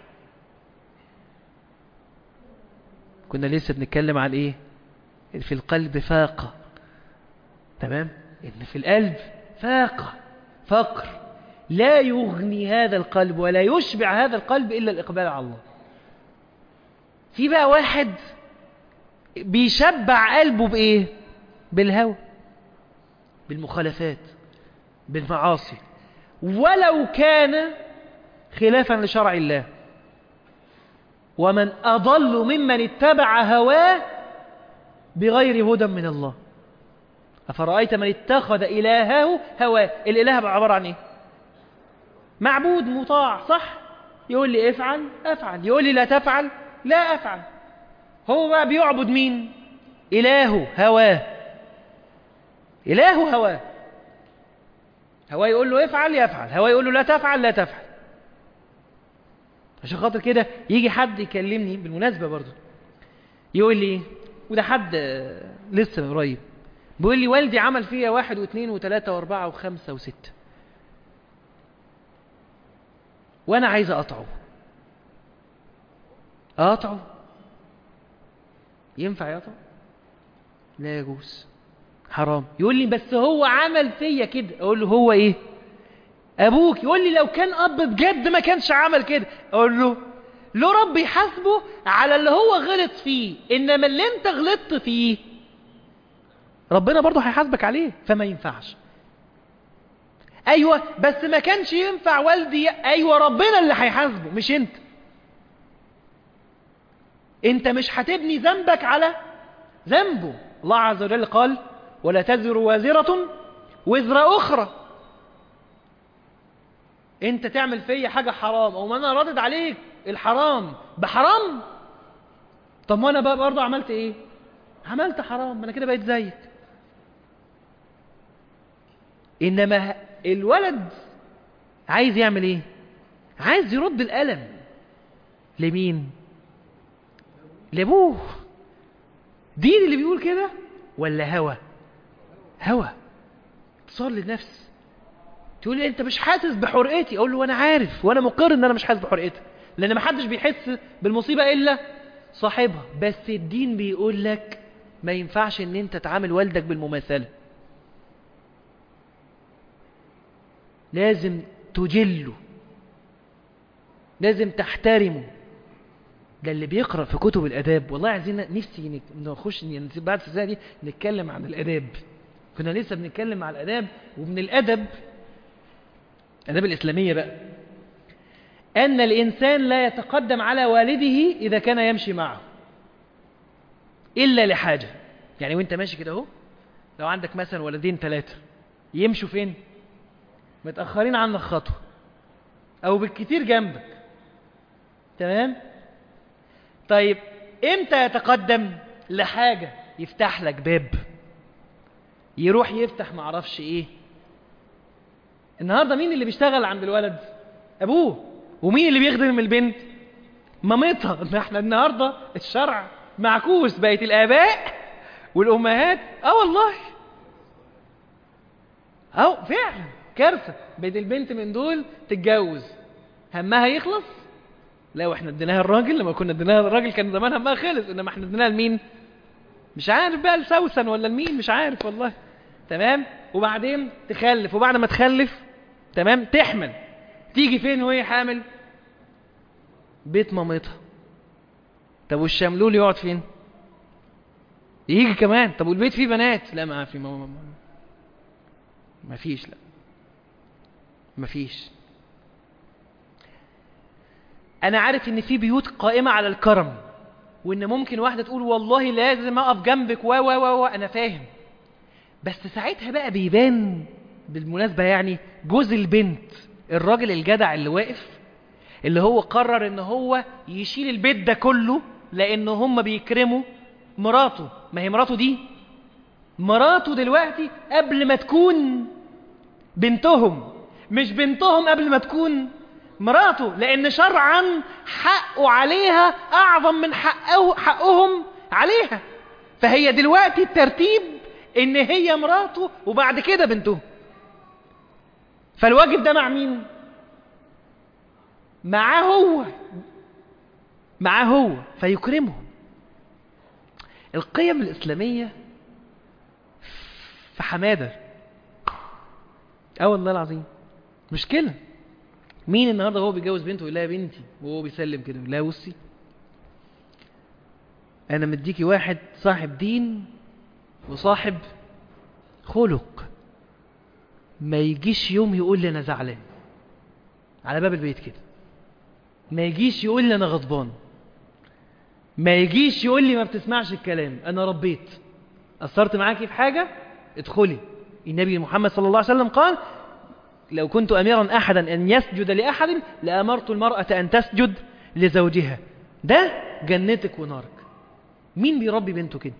كنا لسه بنتكلم عن ايه في القلب فاقة تمام ان في القلب فاقة فقر لا يغني هذا القلب ولا يشبع هذا القلب الا الاقبال على الله في بقى واحد بيشبع قلبه بايه بالهوى بالمخالفات بالمعاصي ولو كان خلافا لشرع الله ومن أضل ممن اتبع هواه بغير هدى من الله أفرأيت من اتخذ إلهه هواه الإله عبارة عن إيه معبود مطاع صح يقول لي افعل أفعل يقول لي لا تفعل لا أفعل هو بقى بيعبد مين إله هواه إله هواه هواه يقول له افعل يفعل هواه يقول له لا تفعل لا تفعل عشان خاطر كده يجي حد يكلمني بالمناسبة برضو يقول لي وده حد لسه من قريب بيقول لي والدي عمل فيا واحد واثنين وثلاثة واربعة وخمسة وستة وانا عايز اقطعه اقطعه ينفع يقطع لا يجوز حرام يقول لي بس هو عمل فيا كده اقول له هو ايه ابوك يقول لي لو كان اب بجد ما كانش عمل كده اقول له له رب يحاسبه على اللي هو غلط فيه انما اللي انت غلطت فيه ربنا برضه هيحاسبك عليه فما ينفعش ايوه بس ما كانش ينفع والدي ايوه ربنا اللي هيحاسبه مش انت انت مش هتبني ذنبك على ذنبه الله عز وجل قال ولا تزر وازرة وزر أخرى انت تعمل فيا حاجة حرام او ما انا ردد عليك الحرام بحرام طب ما انا بقى برضه عملت ايه عملت حرام ما انا كده بقيت زيك انما الولد عايز يعمل ايه عايز يرد الألم لمين لابوه دين اللي بيقول كده ولا هوى هوى اتصال للنفس تقول لي انت مش حاسس بحرقتي اقول له وانا عارف وانا مقر ان انا مش حاسس بحرقتي لان ما حدش بيحس بالمصيبه الا صاحبها بس الدين بيقول لك ما ينفعش ان انت تعامل والدك بالمماثله لازم تجله لازم تحترمه ده اللي بيقرأ في كتب الأداب والله عايزين نفسي نخش بعد السنة دي نتكلم عن الأداب كنا لسه بنتكلم عن الأداب ومن الأدب الأداب الإسلامية بقى أن الإنسان لا يتقدم على والده إذا كان يمشي معه إلا لحاجة يعني وانت ماشي كده اهو لو عندك مثلا ولدين ثلاثة يمشوا فين متأخرين عنك خطوة أو بالكتير جنبك تمام طيب امتى يتقدم لحاجة يفتح لك باب يروح يفتح معرفش ايه النهاردة مين اللي بيشتغل عند الولد ابوه ومين اللي بيخدم البنت مامتها ما احنا النهاردة الشرع معكوس بقت الاباء والامهات اه والله اهو فعلا كارثة بقت البنت من دول تتجوز همها يخلص لا واحنا اديناها الراجل لما كنا اديناها الراجل كان زمانها ما خلص انما احنا اديناها لمين مش عارف بقى لسوسن ولا لمين مش عارف والله تمام وبعدين تخلف وبعد ما تخلف تمام تحمل تيجي فين وهي حامل بيت مامتها طب والشملول يقعد فين يجي كمان طب والبيت فيه بنات لا ما في ما, ما, ما فيش لا ما فيش انا عارف ان في بيوت قائمة على الكرم وان ممكن واحدة تقول والله لازم اقف جنبك و و و انا فاهم بس ساعتها بقى بيبان بالمناسبة يعني جوز البنت الراجل الجدع اللي واقف اللي هو قرر ان هو يشيل البيت ده كله لان هم بيكرموا مراته ما هي مراته دي مراته دلوقتي قبل ما تكون بنتهم مش بنتهم قبل ما تكون مراته لان شرعا حقه عليها اعظم من حقه حقهم عليها فهي دلوقتي الترتيب ان هي مراته وبعد كده بنته فالواجب ده مع مين معاه هو معاه هو فيكرمه القيم الإسلامية في حمادة اه والله العظيم مشكلة مين النهاردة هو بيجوز بنته يقول لها يا بنتي وهو بيسلم كده يقول لها بصي أنا مديكي واحد صاحب دين وصاحب خلق ما يجيش يوم يقول لي أنا زعلان على باب البيت كده ما يجيش يقول لي أنا غضبان ما يجيش يقول لي ما بتسمعش الكلام أنا ربيت أثرت معاكي في حاجة ادخلي النبي محمد صلى الله عليه وسلم قال لو كنت أميرا أحدا أن يسجد لأحد لأمرت المرأة أن تسجد لزوجها ده جنتك ونارك مين بيربي بنته كده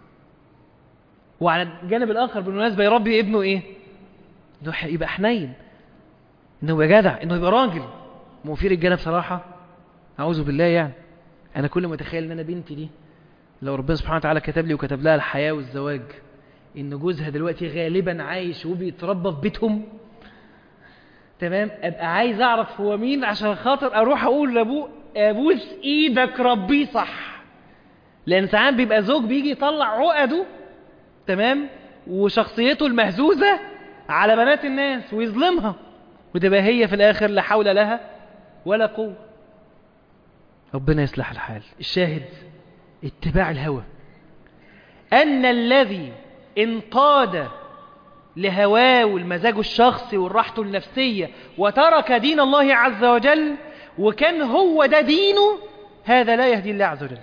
وعلى الجانب الآخر بالمناسبة يربي ابنه إيه إنه يبقى حنين إنه يبقى جدع إنه يبقى راجل مو في رجالة بصراحة أعوذ بالله يعني أنا كل ما أتخيل إن أنا بنتي دي لو ربنا سبحانه وتعالى كتب لي وكتب لها الحياة والزواج إن جوزها دلوقتي غالبا عايش وبيتربى في بيتهم تمام أبقى عايز أعرف هو مين عشان خاطر أروح أقول لأبوه أبوس إيدك ربيه صح لأن ساعات بيبقى زوج بيجي يطلع عقده تمام وشخصيته المهزوزة على بنات الناس ويظلمها وتبقى هي في الآخر لا حول لها ولا قوة ربنا يصلح الحال الشاهد اتباع الهوى أن الذي انقاد لهواه والمزاج الشخصي والراحته النفسية وترك دين الله عز وجل وكان هو ده دينه هذا لا يهدي الله عز وجل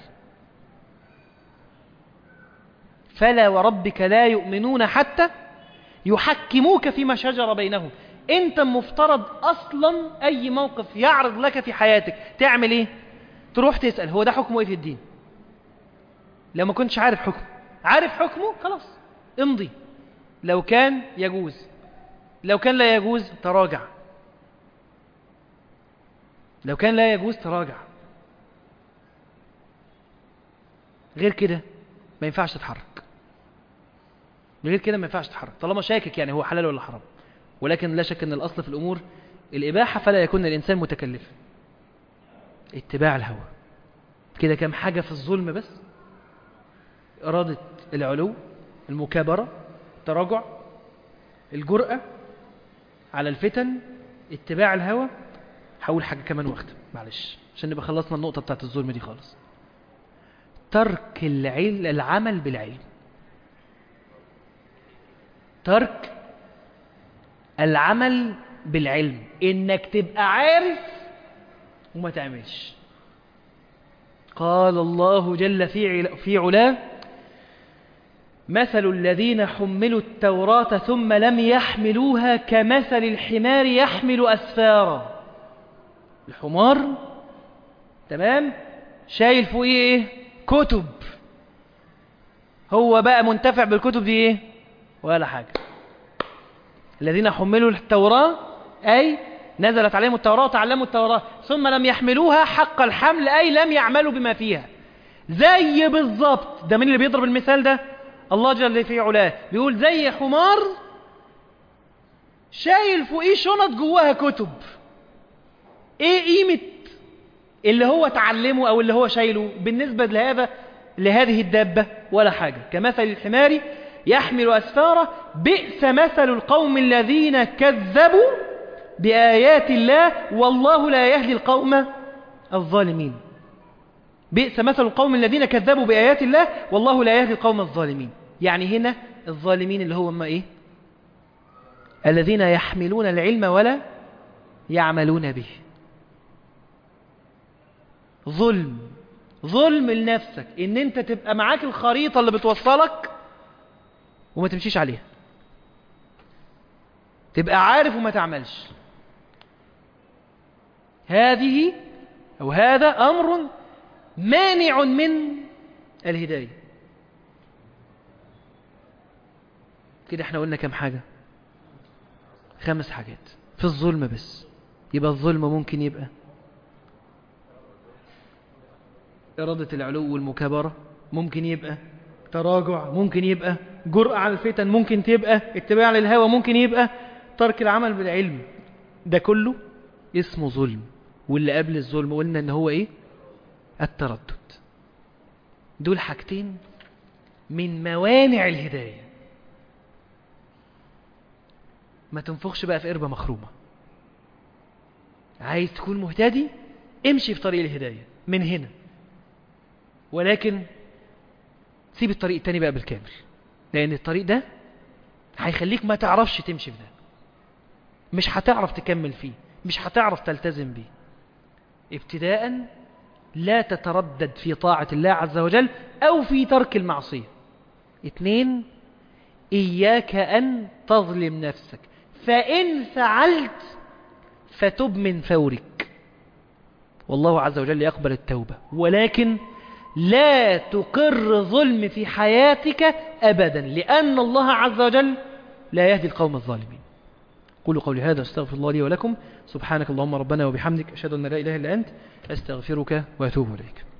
فلا وربك لا يؤمنون حتى يحكموك فيما شجر بينهم انت مفترض اصلا اي موقف يعرض لك في حياتك تعمل ايه تروح تسأل هو ده حكمه ايه في الدين لو ما كنتش عارف حكمه عارف حكمه خلاص امضي لو كان يجوز لو كان لا يجوز تراجع لو كان لا يجوز تراجع غير كده ما ينفعش تتحرك غير كده ما ينفعش تتحرك طالما شاكك يعني هو حلال ولا حرام ولكن لا شك ان الاصل في الامور الاباحه فلا يكون الانسان متكلفا اتباع الهوى كده كام حاجه في الظلم بس اراده العلو المكابره التراجع الجرأة على الفتن اتباع الهوى حاول حاجة كمان واختم معلش عشان نبقى خلصنا النقطة بتاعت الظلم دي خالص ترك العلم العمل بالعلم ترك العمل بالعلم انك تبقى عارف وما تعملش قال الله جل في في علاه مثل الذين حملوا التوراة ثم لم يحملوها كمثل الحمار يحمل أسفارا الحمار تمام شايل فوقيه ايه كتب هو بقى منتفع بالكتب دي ايه ولا حاجة الذين حملوا التوراة أي نزلت عليهم التوراة وتعلموا التوراة ثم لم يحملوها حق الحمل أي لم يعملوا بما فيها زي بالظبط ده مين اللي بيضرب المثال ده الله جل في علاه بيقول زي حمار شايل فوقيه شنط جواها كتب ايه قيمة اللي هو تعلمه او اللي هو شايله بالنسبة لهذا لهذه الدابة ولا حاجة كمثل الحمار يحمل أسفاره بئس مثل القوم الذين كذبوا بآيات الله والله لا يهدي القوم الظالمين بئس مثل القوم الذين كذبوا بآيات الله والله لا يهدي القوم الظالمين يعني هنا الظالمين اللي هو ما إيه الذين يحملون العلم ولا يعملون به ظلم ظلم لنفسك ان انت تبقى معاك الخريطة اللي بتوصلك وما تمشيش عليها تبقى عارف وما تعملش هذه أو هذا أمر مانع من الهداية كده احنا قلنا كم حاجة خمس حاجات في الظلم بس يبقى الظلم ممكن يبقى إرادة العلو والمكابرة ممكن يبقى تراجع ممكن يبقى جرأة على الفتن ممكن تبقى اتباع للهوى ممكن يبقى ترك العمل بالعلم ده كله اسمه ظلم واللي قبل الظلم قلنا ان هو ايه التردد دول حاجتين من موانع الهداية ما تنفخش بقى في قربة مخرومة عايز تكون مهتدي امشي في طريق الهداية من هنا ولكن سيب الطريق التاني بقى بالكامل لأن الطريق ده هيخليك ما تعرفش تمشي في ده مش هتعرف تكمل فيه مش هتعرف تلتزم بيه ابتداء لا تتردد في طاعة الله عز وجل أو في ترك المعصية اثنين إياك أن تظلم نفسك فإن فعلت فتب من ثورك والله عز وجل يقبل التوبة ولكن لا تقر ظلم في حياتك أبدا لأن الله عز وجل لا يهدي القوم الظالمين قولوا قولي هذا استغفر الله لي ولكم سبحانك اللهم ربنا وبحمدك أشهد أن لا إله إلا أنت أستغفرك وأتوب إليك